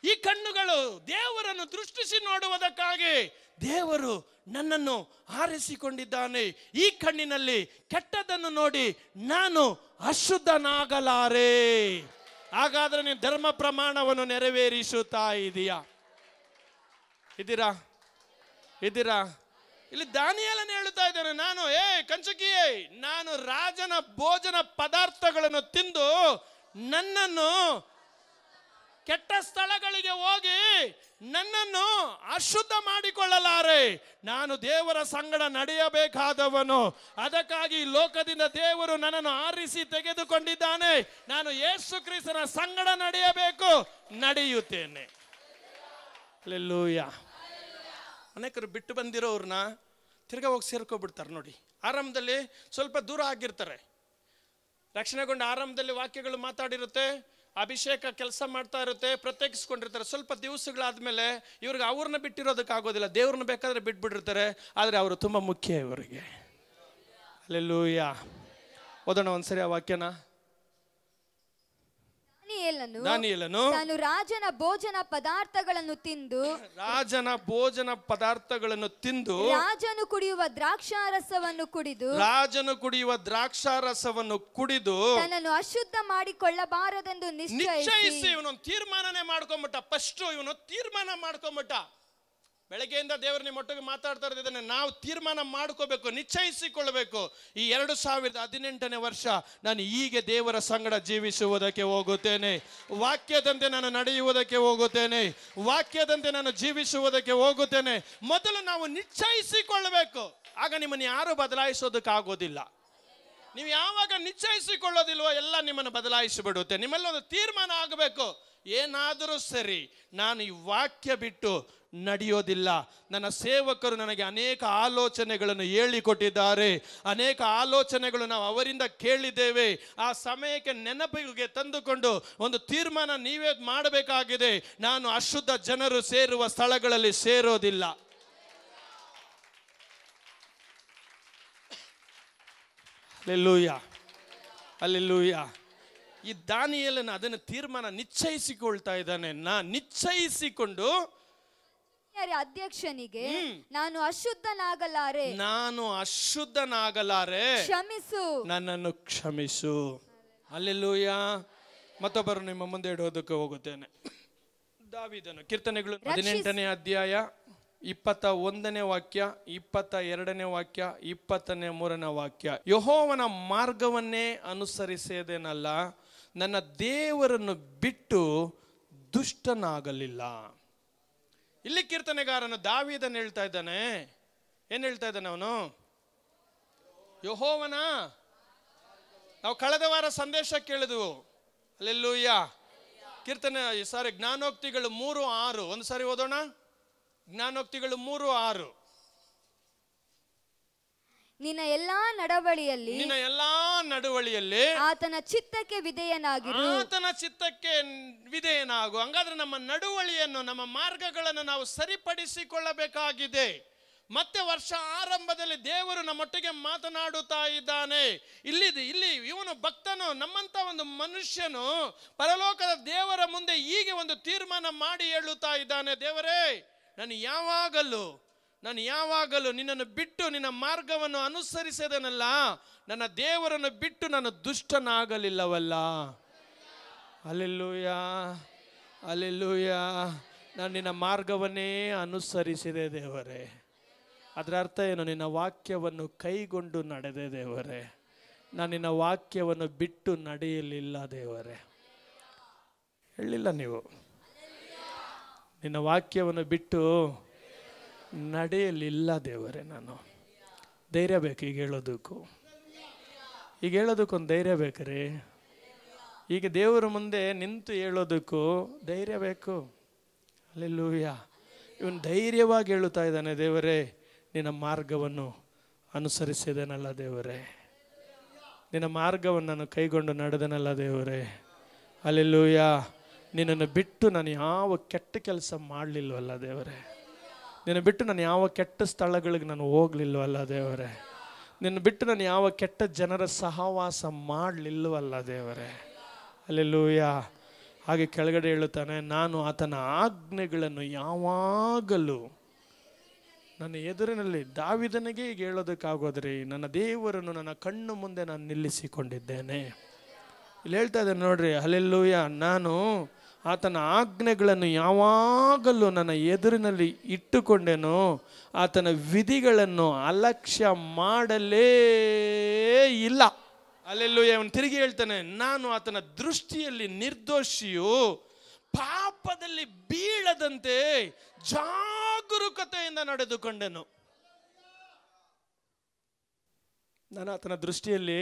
ಈ ಕಣ್ಣುಗಳು ದೇವರನ್ನು ದೃಷ್ಟಿಸಿ ನೋಡುವುದಕ್ಕಾಗಿ ದೇವರು ನನ್ನನ್ನು ಆರಿಸಿಕೊಂಡಿದ್ದಾನೆ ಈ ಕಣ್ಣಿನಲ್ಲಿ ಕೆಟ್ಟದನ್ನು ನೋಡಿ ನಾನು ಅಶುದ್ಧನಾಗಲಾರೆ ಹಾಗಾದ್ರೆ ನೀನು ಧರ್ಮ ಪ್ರಮಾಣವನ್ನು ನೆರವೇರಿಸುತ್ತಾ ಇದೀಯಾ ಇದ್ದೀರಾ ಇದ್ದೀರಾ ಇಲ್ಲಿ ದಾನಿಯಲನ್ನು ಹೇಳುತ್ತಾ ಇದ್ದಾನೆ ನಾನು ಏ ಕಂಚಕಿಯೇ ನಾನು ರಾಜನ ಭೋಜನ ಪದಾರ್ಥಗಳನ್ನು ತಿಂದು ನನ್ನನ್ನು ಕೆಟ್ಟ ಸ್ಥಳಗಳಿಗೆ ಹೋಗಿ ನನ್ನನ್ನು ಅಶುದ್ಧ ಮಾಡಿಕೊಳ್ಳಲಾರೆ ನಾನು ದೇವರ ಸಂಗಡ ನಡೆಯಬೇಕಾದವನು ಅದಕ್ಕಾಗಿ ಈ ಲೋಕದಿಂದ ದೇವರು ನನ್ನನ್ನು ಆರಿಸಿ ತೆಗೆದುಕೊಂಡಿದ್ದಾನೆ ನಾನು ಯೇಸು ಕ್ರಿಸ್ತನ ಸಂಗಡ ನಡೆಯಬೇಕು ನಡೆಯುತ್ತೇನೆ ಅಲ್ಲೆಲ್ಲೂಯ ಅನೇಕರು ಬಿಟ್ಟು ಬಂದಿರೋರ್ನ ತಿರ್ಗಾ ಹೋಗಿ ಸೇರ್ಕೊಬಿಡ್ತಾರೆ ನೋಡಿ ಆರಂಭದಲ್ಲಿ ಸ್ವಲ್ಪ ದೂರ ಆಗಿರ್ತಾರೆ ರಕ್ಷಣೆಗೊಂಡ ಆರಂಭದಲ್ಲಿ ವಾಕ್ಯಗಳು ಮಾತಾಡಿರುತ್ತೆ ಅಭಿಷೇಕ ಕೆಲಸ ಮಾಡ್ತಾ ಇರುತ್ತೆ ಪ್ರತ್ಯೇಕಿಸ್ಕೊಂಡಿರ್ತಾರೆ ಸ್ವಲ್ಪ ದಿವಸಗಳಾದ್ಮೇಲೆ ಇವ್ರಿಗೆ ಅವ್ರನ್ನ ಬಿಟ್ಟಿರೋದಕ್ಕಾಗೋದಿಲ್ಲ ದೇವ್ರನ್ನ ಬೇಕಾದ್ರೆ ಬಿಟ್ಬಿಟ್ಟಿರ್ತಾರೆ ಆದರೆ ಅವರು ತುಂಬ ಮುಖ್ಯ ಇವರಿಗೆ ಅಲ್ಲೆಲ್ಲೂಯ ಓದೋಣ ಒಂದ್ಸರಿ ಆ ವಾಕ್ಯನ ದಾನಿಯೇಲನು ದಾನಿಯೇಲನು ತಾನು ರಾಜನ ಭೋಜನ ಪದಾರ್ಥಗಳನ್ನು ತಿಂದು ರಾಜನ ಭೋಜನ ಪದಾರ್ಥಗಳನ್ನು ತಿಂದು ರಾಜನು ಕುಡಿಯುವ ದ್ರಾಕ್ಷಾರಸವನ್ನು ಕುಡಿದು ರಾಜನು ಕುಡಿಯುವ ದ್ರಾಕ್ಷಾರಸವನ್ನು ಕುಡಿದು ತನ್ನನ್ನು ಅಶುದ್ಧ ಮಾಡಿಕೊಳ್ಳಬಾರದೆಂದು ನಿಶ್ಚಯಿಸಿ ನಿಶ್ಚಯಿಸಿ ಇವನೊಂದು ತೀರ್ಮಾನನೇ ಮಾಡ್ಕೊಂಬಿಟ್ಟ ಫಸ್ಟ್ ಇವನು ತೀರ್ಮಾನ ಮಾಡ್ಕೊಂಬಿಟ್ಟ ಬೆಳಗ್ಗೆಯಿಂದ ದೇವರು ನಿಮ್ಮ ಒಟ್ಟಿಗೆ ಮಾತಾಡ್ತಾ ಇರೋದಿದ್ದಾನೆ ನಾವು ತೀರ್ಮಾನ ಮಾಡ್ಕೋಬೇಕು ನಿಶ್ಚಯಿಸಿಕೊಳ್ಬೇಕು ಈ ಎರಡು ಸಾವಿರದ ಹದಿನೆಂಟನೇ ವರ್ಷ ನಾನು ಹೀಗೆ ದೇವರ ಸಂಗಡ ಜೀವಿಸುವುದಕ್ಕೆ ಹೋಗುತ್ತೇನೆ ವಾಕ್ಯದಂತೆ ನಾನು ನಡೆಯುವುದಕ್ಕೆ ಹೋಗುತ್ತೇನೆ ವಾಕ್ಯದಂತೆ ನಾನು ಜೀವಿಸುವುದಕ್ಕೆ ಹೋಗುತ್ತೇನೆ ಮೊದಲು ನಾವು ನಿಶ್ಚಯಿಸಿಕೊಳ್ಳಬೇಕು ಆಗ ನಿಮ್ಮನ್ನು ಯಾರು ಬದಲಾಯಿಸೋದಕ್ಕಾಗೋದಿಲ್ಲ ನೀವು ಯಾವಾಗ ನಿಶ್ಚಯಿಸಿಕೊಳ್ಳೋದಿಲ್ವೋ ಎಲ್ಲ ನಿಮ್ಮನ್ನು ಬದಲಾಯಿಸಿಬಿಡುತ್ತೆ ನಿಮ್ಮಲ್ಲಿ ಒಂದು ತೀರ್ಮಾನ ಆಗಬೇಕು ಏನಾದರೂ ಸರಿ ನಾನು ಈ ವಾಕ್ಯ ಬಿಟ್ಟು ನಡೆಯೋದಿಲ್ಲ ನನ್ನ ಸೇವಕರು ನನಗೆ ಅನೇಕ ಆಲೋಚನೆಗಳನ್ನು ಹೇಳಿಕೊಟ್ಟಿದ್ದಾರೆ ಅನೇಕ ಆಲೋಚನೆಗಳು ನಾವು ಅವರಿಂದ ಕೇಳಿದ್ದೇವೆ ಆ ಸಮಯಕ್ಕೆ ನೆನಪಿಗೆ ತಂದುಕೊಂಡು ಒಂದು ತೀರ್ಮಾನ ನೀವೇ ಮಾಡಬೇಕಾಗಿದೆ ನಾನು ಅಶುದ್ಧ ಜನರು ಸೇರುವ ಸ್ಥಳಗಳಲ್ಲಿ ಸೇರೋದಿಲ್ಲ ಅಲ್ಲೆಲ್ಲೂಯ ಅಲ್ಲೆಲ್ಲೂಯ ಈ ದಾನಿಯಲ್ಲನ ಅದನ್ನು ತೀರ್ಮಾನ ನಿಶ್ಚಯಿಸಿಕೊಳ್ತಾ ಇದ್ದಾನೆ ನಾ ನಿಶ್ಚಯಿಸಿಕೊಂಡು ಅಧ್ಯಕ್ಷನಿಗೆ ನಾನು ಅಶುದ್ಧನಾಗಲಾರೆ ನಾನು ಅಶುದ್ಧನಾಗಲಾರೆ ಕ್ಷಮಿಸು ನನ್ನನ್ನು ಕ್ಷಮಿಸು ಅಲ್ಲೆಲ್ಲೂಯ ಮತ್ತೊಬ್ಬರು ನಿಮ್ಮ ಮುಂದೆ ಇಡೋದಕ್ಕೆ ಹೋಗುತ್ತೇನೆ ದಾವಿದನು ಕೀರ್ತನೆಗಳು ಹದಿನೆಂಟನೇ ಅಧ್ಯಾಯ ಇಪ್ಪತ್ತ ಒಂದನೇ ವಾಕ್ಯ ಇಪ್ಪತ್ತ ಎರಡನೇ ವಾಕ್ಯ ಇಪ್ಪತ್ತನೇ ಮೂರನೇ ವಾಕ್ಯ ಯಹೋವನ ಮಾರ್ಗವನ್ನೇ ಅನುಸರಿಸೇದೇನಲ್ಲ ನನ್ನ ದೇವರನ್ನು ಬಿಟ್ಟು ದುಷ್ಟನಾಗಲಿಲ್ಲ ಇಲ್ಲಿ ಕೀರ್ತನೆಗಾರನು ದಾವಿದನ್ ಹೇಳ್ತಾ ಇದ್ದಾನೆ ಏನ್ ಹೇಳ್ತಾ ಇದ್ದಾನೆ ಅವನು ಯಹೋವನ ನಾವು ಕಳೆದ ವಾರ ಸಂದೇಶ ಕೇಳಿದ್ವು ಅಲ್ಲೆಲ್ಲೂಯ್ಯ ಕೀರ್ತನೆ ಸಾರಿ ಜ್ಞಾನೋಕ್ತಿಗಳು ಮೂರು ಆರು ಒಂದು ಸಾರಿ ಓದೋಣ ಜ್ಞಾನೋಕ್ತಿಗಳು ಮೂರು ಆರು ನಿನ್ನ ಎಲ್ಲಾ ನಡವಳಿಯಲ್ಲಿ ನಿನ್ನ ಎಲ್ಲಾ ನಡುವಳಿಯಲ್ಲಿ ಆತನ ಚಿತ್ತಕ್ಕೆ ವಿಧೇಯನಾಗಿರು ಆತನ ಚಿತ್ತಕ್ಕೆ ವಿಧೇಯನಾಗು ಹಂಗಾದ್ರೆ ನಮ್ಮ ನಡುವಳಿಯನ್ನು ನಮ್ಮ ಮಾರ್ಗಗಳನ್ನು ನಾವು ಸರಿಪಡಿಸಿಕೊಳ್ಳಬೇಕಾಗಿದೆ ಮತ್ತೆ ವರ್ಷ ಆರಂಭದಲ್ಲಿ ದೇವರು ನಮ್ಮೊಟ್ಟಿಗೆ ಮಾತನಾಡುತ್ತಾ ಇದ್ದಾನೆ ಇಲ್ಲಿ ಇಲ್ಲಿ ಇವನು ಭಕ್ತನು ನಮ್ಮಂತ ಒಂದು ಮನುಷ್ಯನು ಪರಲೋಕದ ದೇವರ ಮುಂದೆ ಹೀಗೆ ಒಂದು ತೀರ್ಮಾನ ಮಾಡಿ ಹೇಳುತ್ತಾ ಇದ್ದಾನೆ ದೇವರೇ ನಾನು ಯಾವಾಗಲೂ ನಾನು ಯಾವಾಗಲೂ ನಿನ್ನನ್ನು ಬಿಟ್ಟು ನಿನ್ನ ಮಾರ್ಗವನ್ನು ಅನುಸರಿಸದನಲ್ಲ ನನ್ನ ದೇವರನ್ನು ಬಿಟ್ಟು ನಾನು ದುಷ್ಟನಾಗಲಿಲ್ಲವಲ್ಲ ಅಲ್ಲೆಲ್ಲೂಯ ಅಲ್ಲೆಲ್ಲೂಯ ನಾನು ನಿನ್ನ ಮಾರ್ಗವನ್ನೇ ಅನುಸರಿಸಿದೆ ದೇವರೇ ಅದರ ಅರ್ಥ ಏನು ನಿನ್ನ ವಾಕ್ಯವನ್ನು ಕೈಗೊಂಡು ನಡೆದೆ ದೇವರೇ ನಾನು ನಿನ್ನ ವಾಕ್ಯವನ್ನು ಬಿಟ್ಟು ನಡೆಯಲಿಲ್ಲ ದೇವರೇ ಹೇಳಿಲ್ಲ ನೀವು ನಿನ್ನ ವಾಕ್ಯವನ್ನು ಬಿಟ್ಟು ನಡೆಯಲಿಲ್ಲ ದೇವರೇ ನಾನು ಧೈರ್ಯ ಬೇಕು ಈಗ ಹೇಳೋದಕ್ಕೂ ಈಗ ಹೇಳೋದಕ್ಕೊಂದು ಧೈರ್ಯ ಬೇಕ್ರಿ ಈಗ ದೇವರ ಮುಂದೆ ನಿಂತು ಹೇಳೋದಕ್ಕೂ ಧೈರ್ಯ ಬೇಕು ಅಲ್ಲೆಲ್ಲೂಯ್ಯ ಇವನು ಧೈರ್ಯವಾಗಿ ಹೇಳುತ್ತಾ ಇದ್ದಾನೆ ದೇವರೇ ನಿನ್ನ ಮಾರ್ಗವನ್ನು ಅನುಸರಿಸಿದನಲ್ಲ ದೇವರೇ ನಿನ್ನ ಮಾರ್ಗವನ್ನು ನಾನು ಕೈಗೊಂಡು ನಡೆದನಲ್ಲ ದೇವರೇ ಅಲ್ಲೆಲ್ಲೂಯ್ಯ ನಿನ್ನನ್ನು ಬಿಟ್ಟು ನಾನು ಯಾವ ಕೆಟ್ಟ ಕೆಲಸ ಮಾಡಲಿಲ್ವಲ್ಲ ದೇವರೇ ನಿನ್ನ ಬಿಟ್ಟು ನಾನು ಯಾವ ಕೆಟ್ಟ ಸ್ಥಳಗಳಿಗೆ ನಾನು ಹೋಗ್ಲಿಲ್ವಲ್ಲ ದೇವರೇ ನಿನ್ನ ಬಿಟ್ಟು ನಾನು ಯಾವ ಕೆಟ್ಟ ಜನರ ಸಹವಾಸ ಮಾಡಲಿಲ್ವಲ್ಲ ದೇವರೇ ಅಲ್ಲೆಲ್ಲೂಯ ಹಾಗೆ ಕೆಳಗಡೆ ಹೇಳುತ್ತಾನೆ ನಾನು ಆತನ ಆಜ್ಞೆಗಳನ್ನು ಯಾವಾಗಲೂ ನನ್ನ ಎದುರಿನಲ್ಲಿ ದಾವಿದನಿಗೆ ಈಗ ಹೇಳೋದಕ್ಕಾಗೋದ್ರಿ ನನ್ನ ದೇವರನ್ನು ನನ್ನ ಕಣ್ಣು ಮುಂದೆ ನಾನು ನಿಲ್ಲಿಸಿಕೊಂಡಿದ್ದೇನೆ ಇಲ್ಲಿ ಹೇಳ್ತಾ ಇದ್ದೇನೆ ನೋಡ್ರಿ ಅಲ್ಲೆಲ್ಲೂಯ ನಾನು ಆತನ ಆಜ್ಞೆಗಳನ್ನು ಯಾವಾಗಲೂ ನನ್ನ ಎದುರಿನಲ್ಲಿ ಇಟ್ಟುಕೊಂಡೆನು ಆತನ ವಿಧಿಗಳನ್ನು ಅಲಕ್ಷ್ಯ ಮಾಡಲೇ ಇಲ್ಲ ಅಲ್ಲೆಲ್ಲೂಯ ಅವನು ತಿರುಗಿ ಹೇಳ್ತಾನೆ ನಾನು ಆತನ ದೃಷ್ಟಿಯಲ್ಲಿ ನಿರ್ದೋಷಿಯು ಪಾಪದಲ್ಲಿ ಬೀಳದಂತೆ ಜಾಗರೂಕತೆಯಿಂದ ನಡೆದುಕೊಂಡೆನು ನಾನು ಆತನ ದೃಷ್ಟಿಯಲ್ಲಿ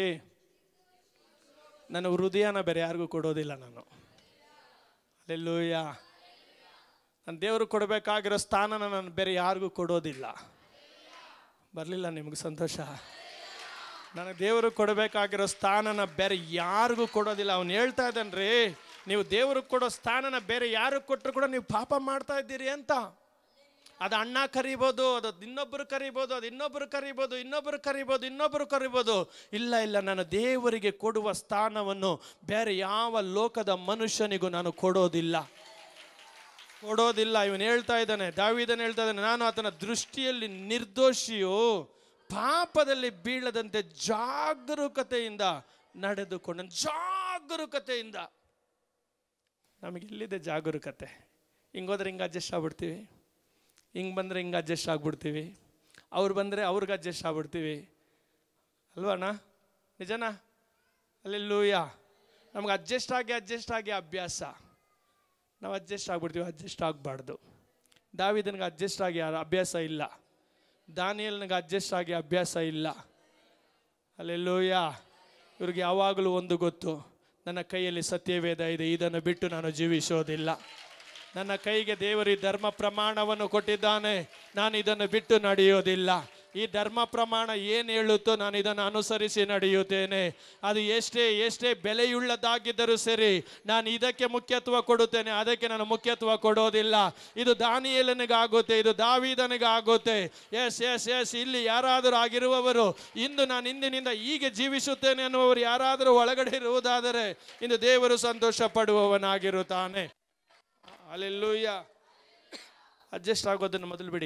ನನ್ನ ಹೃದಯನ ಬೇರೆ ಯಾರಿಗೂ ಕೊಡೋದಿಲ್ಲ ನಾನು ಅಲ್ಲೆಲ್ಲೂಯ್ಯ ನನ್ನ ದೇವರು ಕೊಡಬೇಕಾಗಿರೋ ಸ್ಥಾನನ ನಾನು ಬೇರೆ ಯಾರಿಗೂ ಕೊಡೋದಿಲ್ಲ ಬರಲಿಲ್ಲ ನಿಮ್ಗೆ ಸಂತೋಷ ನನಗೆ ದೇವರು ಕೊಡಬೇಕಾಗಿರೋ ಸ್ಥಾನನ ಬೇರೆ ಯಾರಿಗೂ ಕೊಡೋದಿಲ್ಲ ಅವ್ನು ಹೇಳ್ತಾ ಇದ್ದಾನ್ರಿ ನೀವು ದೇವ್ರಿಗೆ ಕೊಡೋ ಸ್ಥಾನನ ಬೇರೆ ಯಾರು ಕೊಟ್ಟರು ಕೂಡ ನೀವು ಪಾಪ ಮಾಡ್ತಾ ಇದ್ದೀರಿ ಅಂತ ಅದು ಅಣ್ಣ ಕರಿಬೋದು ಅದು ಇನ್ನೊಬ್ಬರು ಕರಿಬೋದು ಅದು ಇನ್ನೊಬ್ಬರು ಕರಿಬೋದು ಇನ್ನೊಬ್ಬರು ಕರಿಬೋದು ಇನ್ನೊಬ್ಬರು ಕರಿಬೋದು ಇಲ್ಲ ಇಲ್ಲ ನಾನು ದೇವರಿಗೆ ಕೊಡುವ ಸ್ಥಾನವನ್ನು ಬೇರೆ ಯಾವ ಲೋಕದ ಮನುಷ್ಯನಿಗೂ ನಾನು ಕೊಡೋದಿಲ್ಲ ಕೊಡೋದಿಲ್ಲ ಇವನು ಹೇಳ್ತಾ ಇದ್ದಾನೆ ದಾವಿದನ್ ಹೇಳ್ತಾ ಇದ್ದಾನೆ ನಾನು ಆತನ ದೃಷ್ಟಿಯಲ್ಲಿ ನಿರ್ದೋಷಿಯು ಪಾಪದಲ್ಲಿ ಬೀಳದಂತೆ ಜಾಗರೂಕತೆಯಿಂದ ನಡೆದುಕೊಂಡ ಜಾಗರೂಕತೆಯಿಂದ ನಮಗೆ ಎಲ್ಲಿದೆ ಜಾಗರೂಕತೆ ಹಿಂಗೋದ್ರೆ ಹಿಂಗೆ ಅಡ್ಜಸ್ಟ್ ಆಗ್ಬಿಡ್ತೀವಿ ಹಿಂಗೆ ಬಂದರೆ ಹಿಂಗೆ ಅಡ್ಜಸ್ಟ್ ಆಗ್ಬಿಡ್ತೀವಿ ಅವ್ರು ಬಂದರೆ ಅವ್ರಿಗೆ ಅಡ್ಜಸ್ಟ್ ಆಗ್ಬಿಡ್ತೀವಿ ಅಲ್ವಣ್ಣ ನಿಜನಾ ಅಲ್ಲೆಲ್ಲೂಯ ನಮ್ಗೆ ಅಡ್ಜಸ್ಟ್ ಆಗಿ ಅಡ್ಜಸ್ಟ್ ಆಗಿ ಅಭ್ಯಾಸ ನಾವು ಅಡ್ಜಸ್ಟ್ ಆಗ್ಬಿಡ್ತೀವಿ ಅಡ್ಜಸ್ಟ್ ಆಗಬಾರ್ದು ದಾವಿದನಿಗೆ ಅಡ್ಜಸ್ಟ್ ಆಗಿ ಯಾರು ಅಭ್ಯಾಸ ಇಲ್ಲ ದಾನಿಯಲ್ನಿಗೆ ಅಡ್ಜಸ್ಟ್ ಆಗಿ ಅಭ್ಯಾಸ ಇಲ್ಲ ಅಲ್ಲೆಲ್ಲೂಯ ಇವ್ರಿಗೆ ಯಾವಾಗಲೂ ಒಂದು ಗೊತ್ತು ನನ್ನ ಕೈಯಲ್ಲಿ ಸತ್ಯವೇದ ಇದೆ ಇದನ್ನು ಬಿಟ್ಟು ನಾನು ಜೀವಿಸೋದಿಲ್ಲ ನನ್ನ ಕೈಗೆ ದೇವರು ಈ ಧರ್ಮ ಪ್ರಮಾಣವನ್ನು ಕೊಟ್ಟಿದ್ದಾನೆ ನಾನು ಇದನ್ನು ಬಿಟ್ಟು ನಡೆಯೋದಿಲ್ಲ ಈ ಧರ್ಮ ಪ್ರಮಾಣ ಏನು ಹೇಳುತ್ತೋ ನಾನು ಇದನ್ನು ಅನುಸರಿಸಿ ನಡೆಯುತ್ತೇನೆ ಅದು ಎಷ್ಟೇ ಎಷ್ಟೇ ಬೆಲೆಯುಳ್ಳದಾಗಿದ್ದರೂ ಸರಿ ನಾನು ಇದಕ್ಕೆ ಮುಖ್ಯತ್ವ ಕೊಡುತ್ತೇನೆ ಅದಕ್ಕೆ ನಾನು ಮುಖ್ಯತ್ವ ಕೊಡೋದಿಲ್ಲ ಇದು ದಾನಿಯೇಲನಿಗಾಗುತ್ತೆ ಇದು ದಾವಿದನಿಗಾಗುತ್ತೆ ಎಸ್ ಎಸ್ ಎಸ್ ಇಲ್ಲಿ ಯಾರಾದರೂ ಆಗಿರುವವರು ಇಂದು ನಾನು ಇಂದಿನಿಂದ ಹೀಗೆ ಜೀವಿಸುತ್ತೇನೆ ಅನ್ನುವವರು ಯಾರಾದರೂ ಒಳಗಡೆ ಇರುವುದಾದರೆ ಇಂದು ದೇವರು ಸಂತೋಷ ಪಡುವವನಾಗಿರುತ್ತಾನೆ ಅಲ್ಲೆಲ್ಲೂಯ್ಯ ಅಡ್ಜಸ್ಟ್ ಆಗೋದನ್ನು ಮೊದಲು ಬಿಡಿ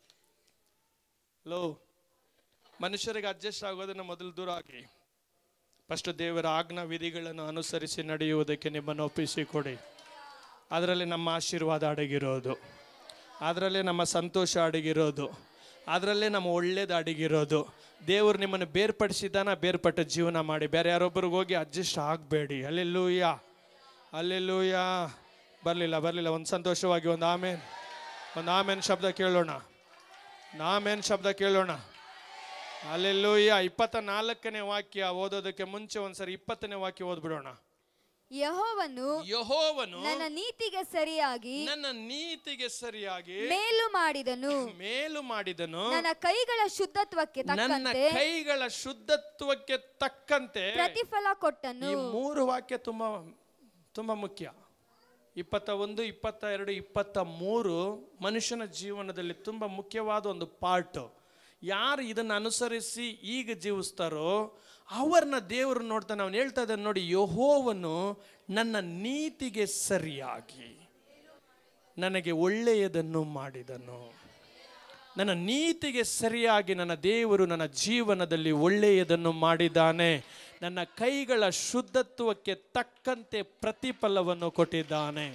ಲೋ ಮನುಷ್ಯರಿಗೆ ಅಡ್ಜಸ್ಟ್ ಆಗೋದನ್ನು ಮೊದಲು ದೂರ ಆಗಿ ಫಸ್ಟ್ ದೇವರ ಆಜ್ಞಾ ವಿಧಿಗಳನ್ನು ಅನುಸರಿಸಿ ನಡೆಯುವುದಕ್ಕೆ ನಿಮ್ಮನ್ನು ಒಪ್ಪಿಸಿಕೊಡಿ ಅದರಲ್ಲಿ ನಮ್ಮ ಆಶೀರ್ವಾದ ಅಡಗಿರೋದು ಅದರಲ್ಲೇ ನಮ್ಮ ಸಂತೋಷ ಅಡಗಿರೋದು ಅದರಲ್ಲೇ ನಮ್ಮ ಒಳ್ಳೇದು ಅಡಗಿರೋದು ದೇವರು ನಿಮ್ಮನ್ನು ಬೇರ್ಪಡಿಸಿದಾನ ಬೇರ್ಪಟ್ಟ ಜೀವನ ಮಾಡಿ ಬೇರೆ ಯಾರೊಬ್ಬರಿಗೆ ಹೋಗಿ ಅಡ್ಜಸ್ಟ್ ಆಗಬೇಡಿ ಅಲ್ಲೆಲ್ಲೂಯ್ಯ ಅಲ್ಲೆಲ್ಲೂಯ್ಯ ಬರಲಿಲ್ಲ ಬರಲಿಲ್ಲ ಒಂದು ಸಂತೋಷವಾಗಿ ಒಂದು ಆಮೇನ್ ಒಂದು ಆಮೇನ್ ಶಬ್ದ ಕೇಳೋಣ ನಾಮೇನ್ ಶಬ್ದ ಕೇಳೋಣ ಅಲ್ಲೆಲ್ಲೂಯ್ಯ ಇಪ್ಪತ್ತ ನಾಲ್ಕನೇ ವಾಕ್ಯ ಓದೋದಕ್ಕೆ ಮುಂಚೆ ಒಂದ್ಸರಿ ಇಪ್ಪತ್ತನೇ ವಾಕ್ಯ ಓದ್ಬಿಡೋಣ ಯಹೋವನು ಯಹೋವನು ನನ್ನ ನೀತಿಗೆ ಸರಿಯಾಗಿ ನನ್ನ ನೀತಿಗೆ ಸರಿಯಾಗಿ ಮೇಲು ಮಾಡಿದನು ಮೇಲು ಮಾಡಿದನು ನನ್ನ ಕೈಗಳ ಶುದ್ಧತ್ವಕ್ಕೆ ನನ್ನ ತಕ್ಕಂತೆ ಕೈಗಳ ಶುದ್ಧತ್ವಕ್ಕೆ ತಕ್ಕಂತೆ ಪ್ರತಿಫಲ ಕೊಟ್ಟನು ಈ ಮೂರು ವಾಕ್ಯ ತುಂಬಾ ತುಂಬಾ ಮುಖ್ಯ ಇಪ್ಪತ್ತ ಒಂದು ಇಪ್ಪತ್ತ ಎರಡು ಇಪ್ಪತ್ತ ಮೂರು ಮನುಷ್ಯನ ಜೀವನದಲ್ಲಿ ತುಂಬ ಮುಖ್ಯವಾದ ಒಂದು ಪಾರ್ಟ್ ಯಾರು ಇದನ್ನು ಅನುಸರಿಸಿ ಈಗ ಜೀವಿಸ್ತಾರೋ ಅವರನ್ನ ದೇವರು ನೋಡ್ತಾನೆ ಅವನು ಹೇಳ್ತಾ ಇದ್ದಾನೆ ನೋಡಿ ಯಹೋವನು ನನ್ನ ನೀತಿಗೆ ಸರಿಯಾಗಿ ನನಗೆ ಒಳ್ಳೆಯದನ್ನು ಮಾಡಿದನು ನನ್ನ ನೀತಿಗೆ ಸರಿಯಾಗಿ ನನ್ನ ದೇವರು ನನ್ನ ಜೀವನದಲ್ಲಿ ಒಳ್ಳೆಯದನ್ನು ಮಾಡಿದ್ದಾನೆ ನನ್ನ ಕೈಗಳ ಶುದ್ಧತ್ವಕ್ಕೆ ತಕ್ಕಂತೆ ಪ್ರತಿಫಲವನ್ನು ಕೊಟ್ಟಿದ್ದಾನೆ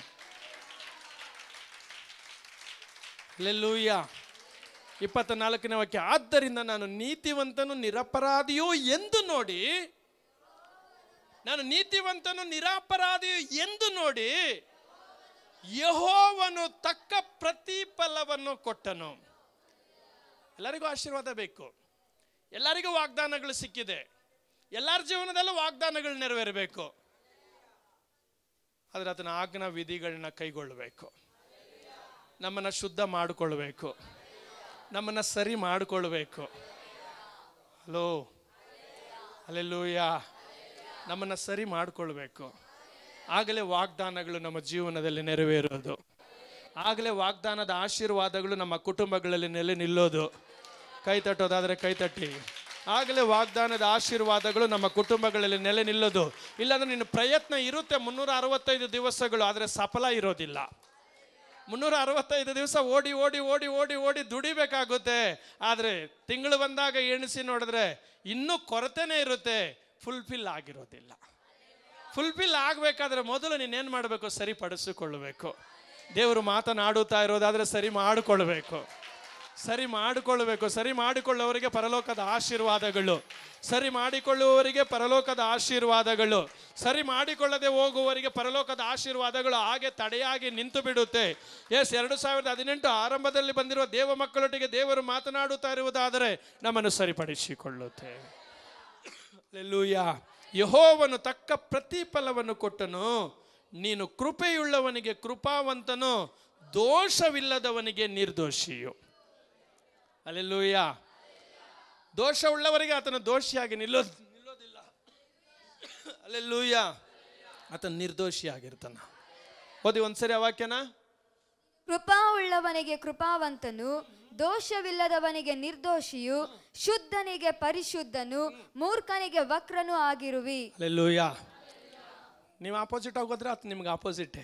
ಲೆಲ್ಲೂಯ್ಯ ಇಪ್ಪತ್ತ ನಾಲ್ಕನೇ ವಾಕ್ಯ ಆದ್ದರಿಂದ ನಾನು ನೀತಿವಂತನು ನಿರಪರಾಧಿಯೋ ಎಂದು ನೋಡಿ ನಾನು ನೀತಿವಂತನು ನಿರಪರಾಧಿಯೋ ಎಂದು ನೋಡಿ ಯಹೋವನು ತಕ್ಕ ಪ್ರತಿಫಲವನ್ನು ಕೊಟ್ಟನು ಎಲ್ಲರಿಗೂ ಆಶೀರ್ವಾದ ಬೇಕು ಎಲ್ಲರಿಗೂ ವಾಗ್ದಾನಗಳು ಸಿಕ್ಕಿದೆ ಎಲ್ಲರ ಜೀವನದಲ್ಲೂ ವಾಗ್ದಾನಗಳು ನೆರವೇರಬೇಕು ಆದರೆ ಅದನ್ನ ಆಜ್ಞಾ ವಿಧಿಗಳನ್ನ ಕೈಗೊಳ್ಳಬೇಕು ನಮ್ಮನ್ನ ಶುದ್ಧ ಮಾಡಿಕೊಳ್ಬೇಕು ನಮ್ಮನ್ನ ಸರಿ ಮಾಡಿಕೊಳ್ಬೇಕು ಹಲೋ ಅಲ್ಲೆಲ್ಲೂಯ ನಮ್ಮನ್ನ ಸರಿ ಮಾಡಿಕೊಳ್ಬೇಕು ಆಗಲೇ ವಾಗ್ದಾನಗಳು ನಮ್ಮ ಜೀವನದಲ್ಲಿ ನೆರವೇರೋದು ಆಗಲೇ ವಾಗ್ದಾನದ ಆಶೀರ್ವಾದಗಳು ನಮ್ಮ ಕುಟುಂಬಗಳಲ್ಲಿ ನೆಲೆ ನಿಲ್ಲೋದು ಕೈ ತಟ್ಟೋದಾದರೆ ಕೈ ತಟ್ಟಿ ಆಗಲೇ ವಾಗ್ದಾನದ ಆಶೀರ್ವಾದಗಳು ನಮ್ಮ ಕುಟುಂಬಗಳಲ್ಲಿ ನೆಲೆ ನಿಲ್ಲೋದು ಇಲ್ಲಾಂದ್ರೆ ನಿನ್ನ ಪ್ರಯತ್ನ ಇರುತ್ತೆ ಮುನ್ನೂರ ಅರವತ್ತೈದು ದಿವಸಗಳು ಆದರೆ ಸಫಲ ಇರೋದಿಲ್ಲ ಮುನ್ನೂರ ಅರವತ್ತೈದು ದಿವಸ ಓಡಿ ಓಡಿ ಓಡಿ ಓಡಿ ಓಡಿ ದುಡಿಬೇಕಾಗುತ್ತೆ ಆದರೆ ತಿಂಗಳು ಬಂದಾಗ ಎಣಿಸಿ ನೋಡಿದ್ರೆ ಇನ್ನೂ ಕೊರತೆನೇ ಇರುತ್ತೆ ಫುಲ್ಫಿಲ್ ಆಗಿರೋದಿಲ್ಲ ಫುಲ್ಫಿಲ್ ಆಗಬೇಕಾದ್ರೆ ಮೊದಲು ನೀನೇನು ಮಾಡಬೇಕು ಸರಿಪಡಿಸಿಕೊಳ್ಳಬೇಕು ದೇವರು ಮಾತನಾಡುತ್ತಾ ಇರೋದಾದರೆ ಸರಿ ಮಾಡಿಕೊಳ್ಬೇಕು ಸರಿ ಮಾಡಿಕೊಳ್ಳಬೇಕು ಸರಿ ಮಾಡಿಕೊಳ್ಳುವವರಿಗೆ ಪರಲೋಕದ ಆಶೀರ್ವಾದಗಳು ಸರಿ ಮಾಡಿಕೊಳ್ಳುವವರಿಗೆ ಪರಲೋಕದ ಆಶೀರ್ವಾದಗಳು ಸರಿ ಮಾಡಿಕೊಳ್ಳದೆ ಹೋಗುವವರಿಗೆ ಪರಲೋಕದ ಆಶೀರ್ವಾದಗಳು ಹಾಗೆ ತಡೆಯಾಗಿ ನಿಂತು ಬಿಡುತ್ತೆ ಎಸ್ ಎರಡು ಸಾವಿರದ ಹದಿನೆಂಟು ಆರಂಭದಲ್ಲಿ ಬಂದಿರುವ ದೇವ ಮಕ್ಕಳೊಟ್ಟಿಗೆ ದೇವರು ಮಾತನಾಡುತ್ತಾ ಇರುವುದಾದರೆ ನಮ್ಮನ್ನು ಸರಿಪಡಿಸಿಕೊಳ್ಳುತ್ತೆ ಅಲ್ಲೆಲ್ಲೂಯ ಯಹೋವನು ತಕ್ಕ ಪ್ರತಿಫಲವನ್ನು ಕೊಟ್ಟನು ನೀನು ಕೃಪೆಯುಳ್ಳವನಿಗೆ ಕೃಪಾವಂತನು ದೋಷವಿಲ್ಲದವನಿಗೆ ನಿರ್ದೋಷಿಯು ಅಲ್ಲೆಲ್ಲೂಯ ದೋಷವುಳ್ಳವರಿಗೆ ಆತನ ದೋಷಿಯಾಗಿ ನಿಲ್ಲೋ ನಿಲ್ಲೋದಿಲ್ಲ ಅಲ್ಲೆಲ್ಲೂಯ ಆತನ ನಿರ್ದೋಷಿಯಾಗಿರ್ತಾನ ಓದಿ ಒಂದ್ಸರಿ ಆ ವಾಕ್ಯನ ಕೃಪಾವುಳ್ಳವನಿಗೆ ಕೃಪಾವಂತನು ದೋಷವಿಲ್ಲದವನಿಗೆ ನಿರ್ದೋಷಿಯು ಶುದ್ಧನಿಗೆ ಪರಿಶುದ್ಧನು ಮೂರ್ಖನಿಗೆ ವಕ್ರನು ಆಗಿರುವಿ ಅಲ್ಲೆಲ್ಲೂಯ ನೀವು ಆಪೋಸಿಟ್ ಆಗಿ ಹೋದ್ರೆ ಆತ ನಿಮ್ಗೆ ಆಪೋಸಿಟೇ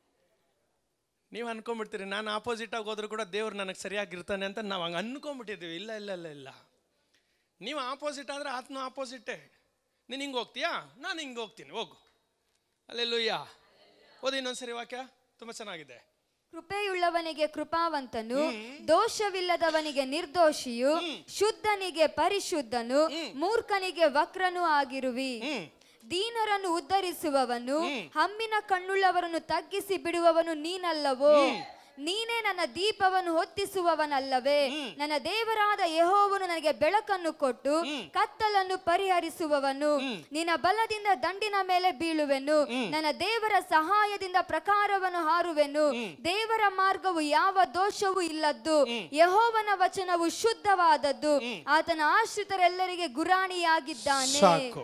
ನೀವು ಅನ್ಕೊಂಡ್ಬಿಡ್ತೀರಿ ನಾನು ಆಪೋಸಿಟ್ ಆಗಿ ಹೋದ್ರು ಕೂಡ ದೇವ್ರು ನನಗೆ ಸರಿಯಾಗಿರ್ತಾನೆ ಅಂತ ನಾವು ಹಂಗೆ ಅನ್ಕೊಂಡ್ಬಿಟ್ಟಿದ್ದೀವಿ ಇಲ್ಲ ಇಲ್ಲ ಇಲ್ಲ ಇಲ್ಲ ನೀವು ಆಪೋಸಿಟ್ ಆದರೆ ಆತನು ಆಪೋಸಿಟೇ ನೀನು ಹಿಂಗೆ ಹೋಗ್ತೀಯಾ ನಾನು ಹಿಂಗೆ ಹೋಗ್ತೀನಿ ಹೋಗು ಅಲ್ಲೆಲ್ಲೂಯ್ಯ ಓದಿ ಇನ್ನೊಂದ್ಸರಿ ವಾಕ್ಯ ತುಂಬ ಚೆನ್ನಾಗಿದೆ ಕೃಪೆಯುಳ್ಳವನಿಗೆ ಕೃಪಾವಂತನು ದೋಷವಿಲ್ಲದವನಿಗೆ ನಿರ್ದೋಷಿಯು ಶುದ್ಧನಿಗೆ ಪರಿಶುದ್ಧನು ಮೂರ್ಖನಿಗೆ ವಕ್ರನು ಆಗಿರುವಿ ಹ್ಮ್ ದೀನರನ್ನು ಉದ್ಧರಿಸುವವನು ಹಮ್ಮಿನ ಕಣ್ಣುಳ್ಳವರನ್ನು ತಗ್ಗಿಸಿ ಬಿಡುವವನು ನೀನಲ್ಲವೋ ನೀನೇ ನನ್ನ ದೀಪವನ್ನು ಹೊತ್ತಿಸುವವನಲ್ಲವೇ ನನ್ನ ದೇವರಾದ ಯೆಹೋವನು ನನಗೆ ಬೆಳಕನ್ನು ಕೊಟ್ಟು ಕತ್ತಲನ್ನು ಪರಿಹರಿಸುವವನು ನಿನ್ನ ಬಲದಿಂದ ದಂಡಿನ ಮೇಲೆ ಬೀಳುವೆನು ನನ್ನ ದೇವರ ಸಹಾಯದಿಂದ ಪ್ರಕಾರವನ್ನು ಹಾರುವೆನು ದೇವರ ಮಾರ್ಗವು ಯಾವ ದೋಷವೂ ಇಲ್ಲದ್ದು ಯೆಹೋವನ ವಚನವು ಶುದ್ಧವಾದದ್ದು ಆತನ ಆಶ್ರಿತರೆಲ್ಲರಿಗೆ ಗುರಾಣಿಯಾಗಿದ್ದಾನೆ ಸಾಕು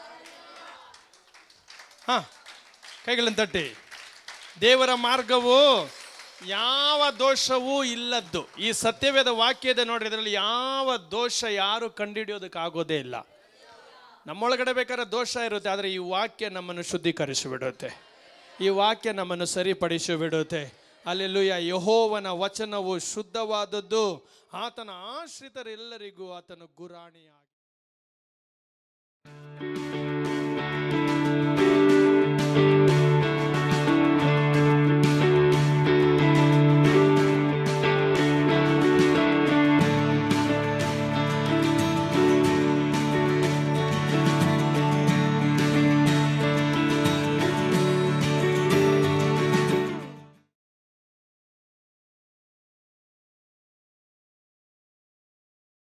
ಹಾ ಕೈಗಳನ್ನು ತಟ್ಟಿ ದೇವರ ಮಾರ್ಗವು ಯಾವ ದೋಷವೂ ಇಲ್ಲದ್ದು ಈ ಸತ್ಯವೇದ ವಾಕ್ಯ ಇದೆ ನೋಡ್ರಿ ಇದರಲ್ಲಿ ಯಾವ ದೋಷ ಯಾರು ಕಂಡುಹಿಡಿಯೋದಕ್ಕಾಗೋದೇ ಇಲ್ಲ ನಮ್ಮೊಳಗಡೆ ಬೇಕಾದ್ರೆ ದೋಷ ಇರುತ್ತೆ ಆದರೆ ಈ ವಾಕ್ಯ ನಮ್ಮನ್ನು ಶುದ್ಧೀಕರಿಸಿಬಿಡುತ್ತೆ ಈ ವಾಕ್ಯ ನಮ್ಮನ್ನು ಸರಿಪಡಿಸಿ ಬಿಡುತ್ತೆ ಅಲ್ಲೆಲ್ಲೂಯ ಯಹೋವನ ವಚನವು ಶುದ್ಧವಾದದ್ದು ಆತನ ಆಶ್ರಿತರೆಲ್ಲರಿಗೂ ಆತನು ಗುರಾಣಿಯಾಗಿ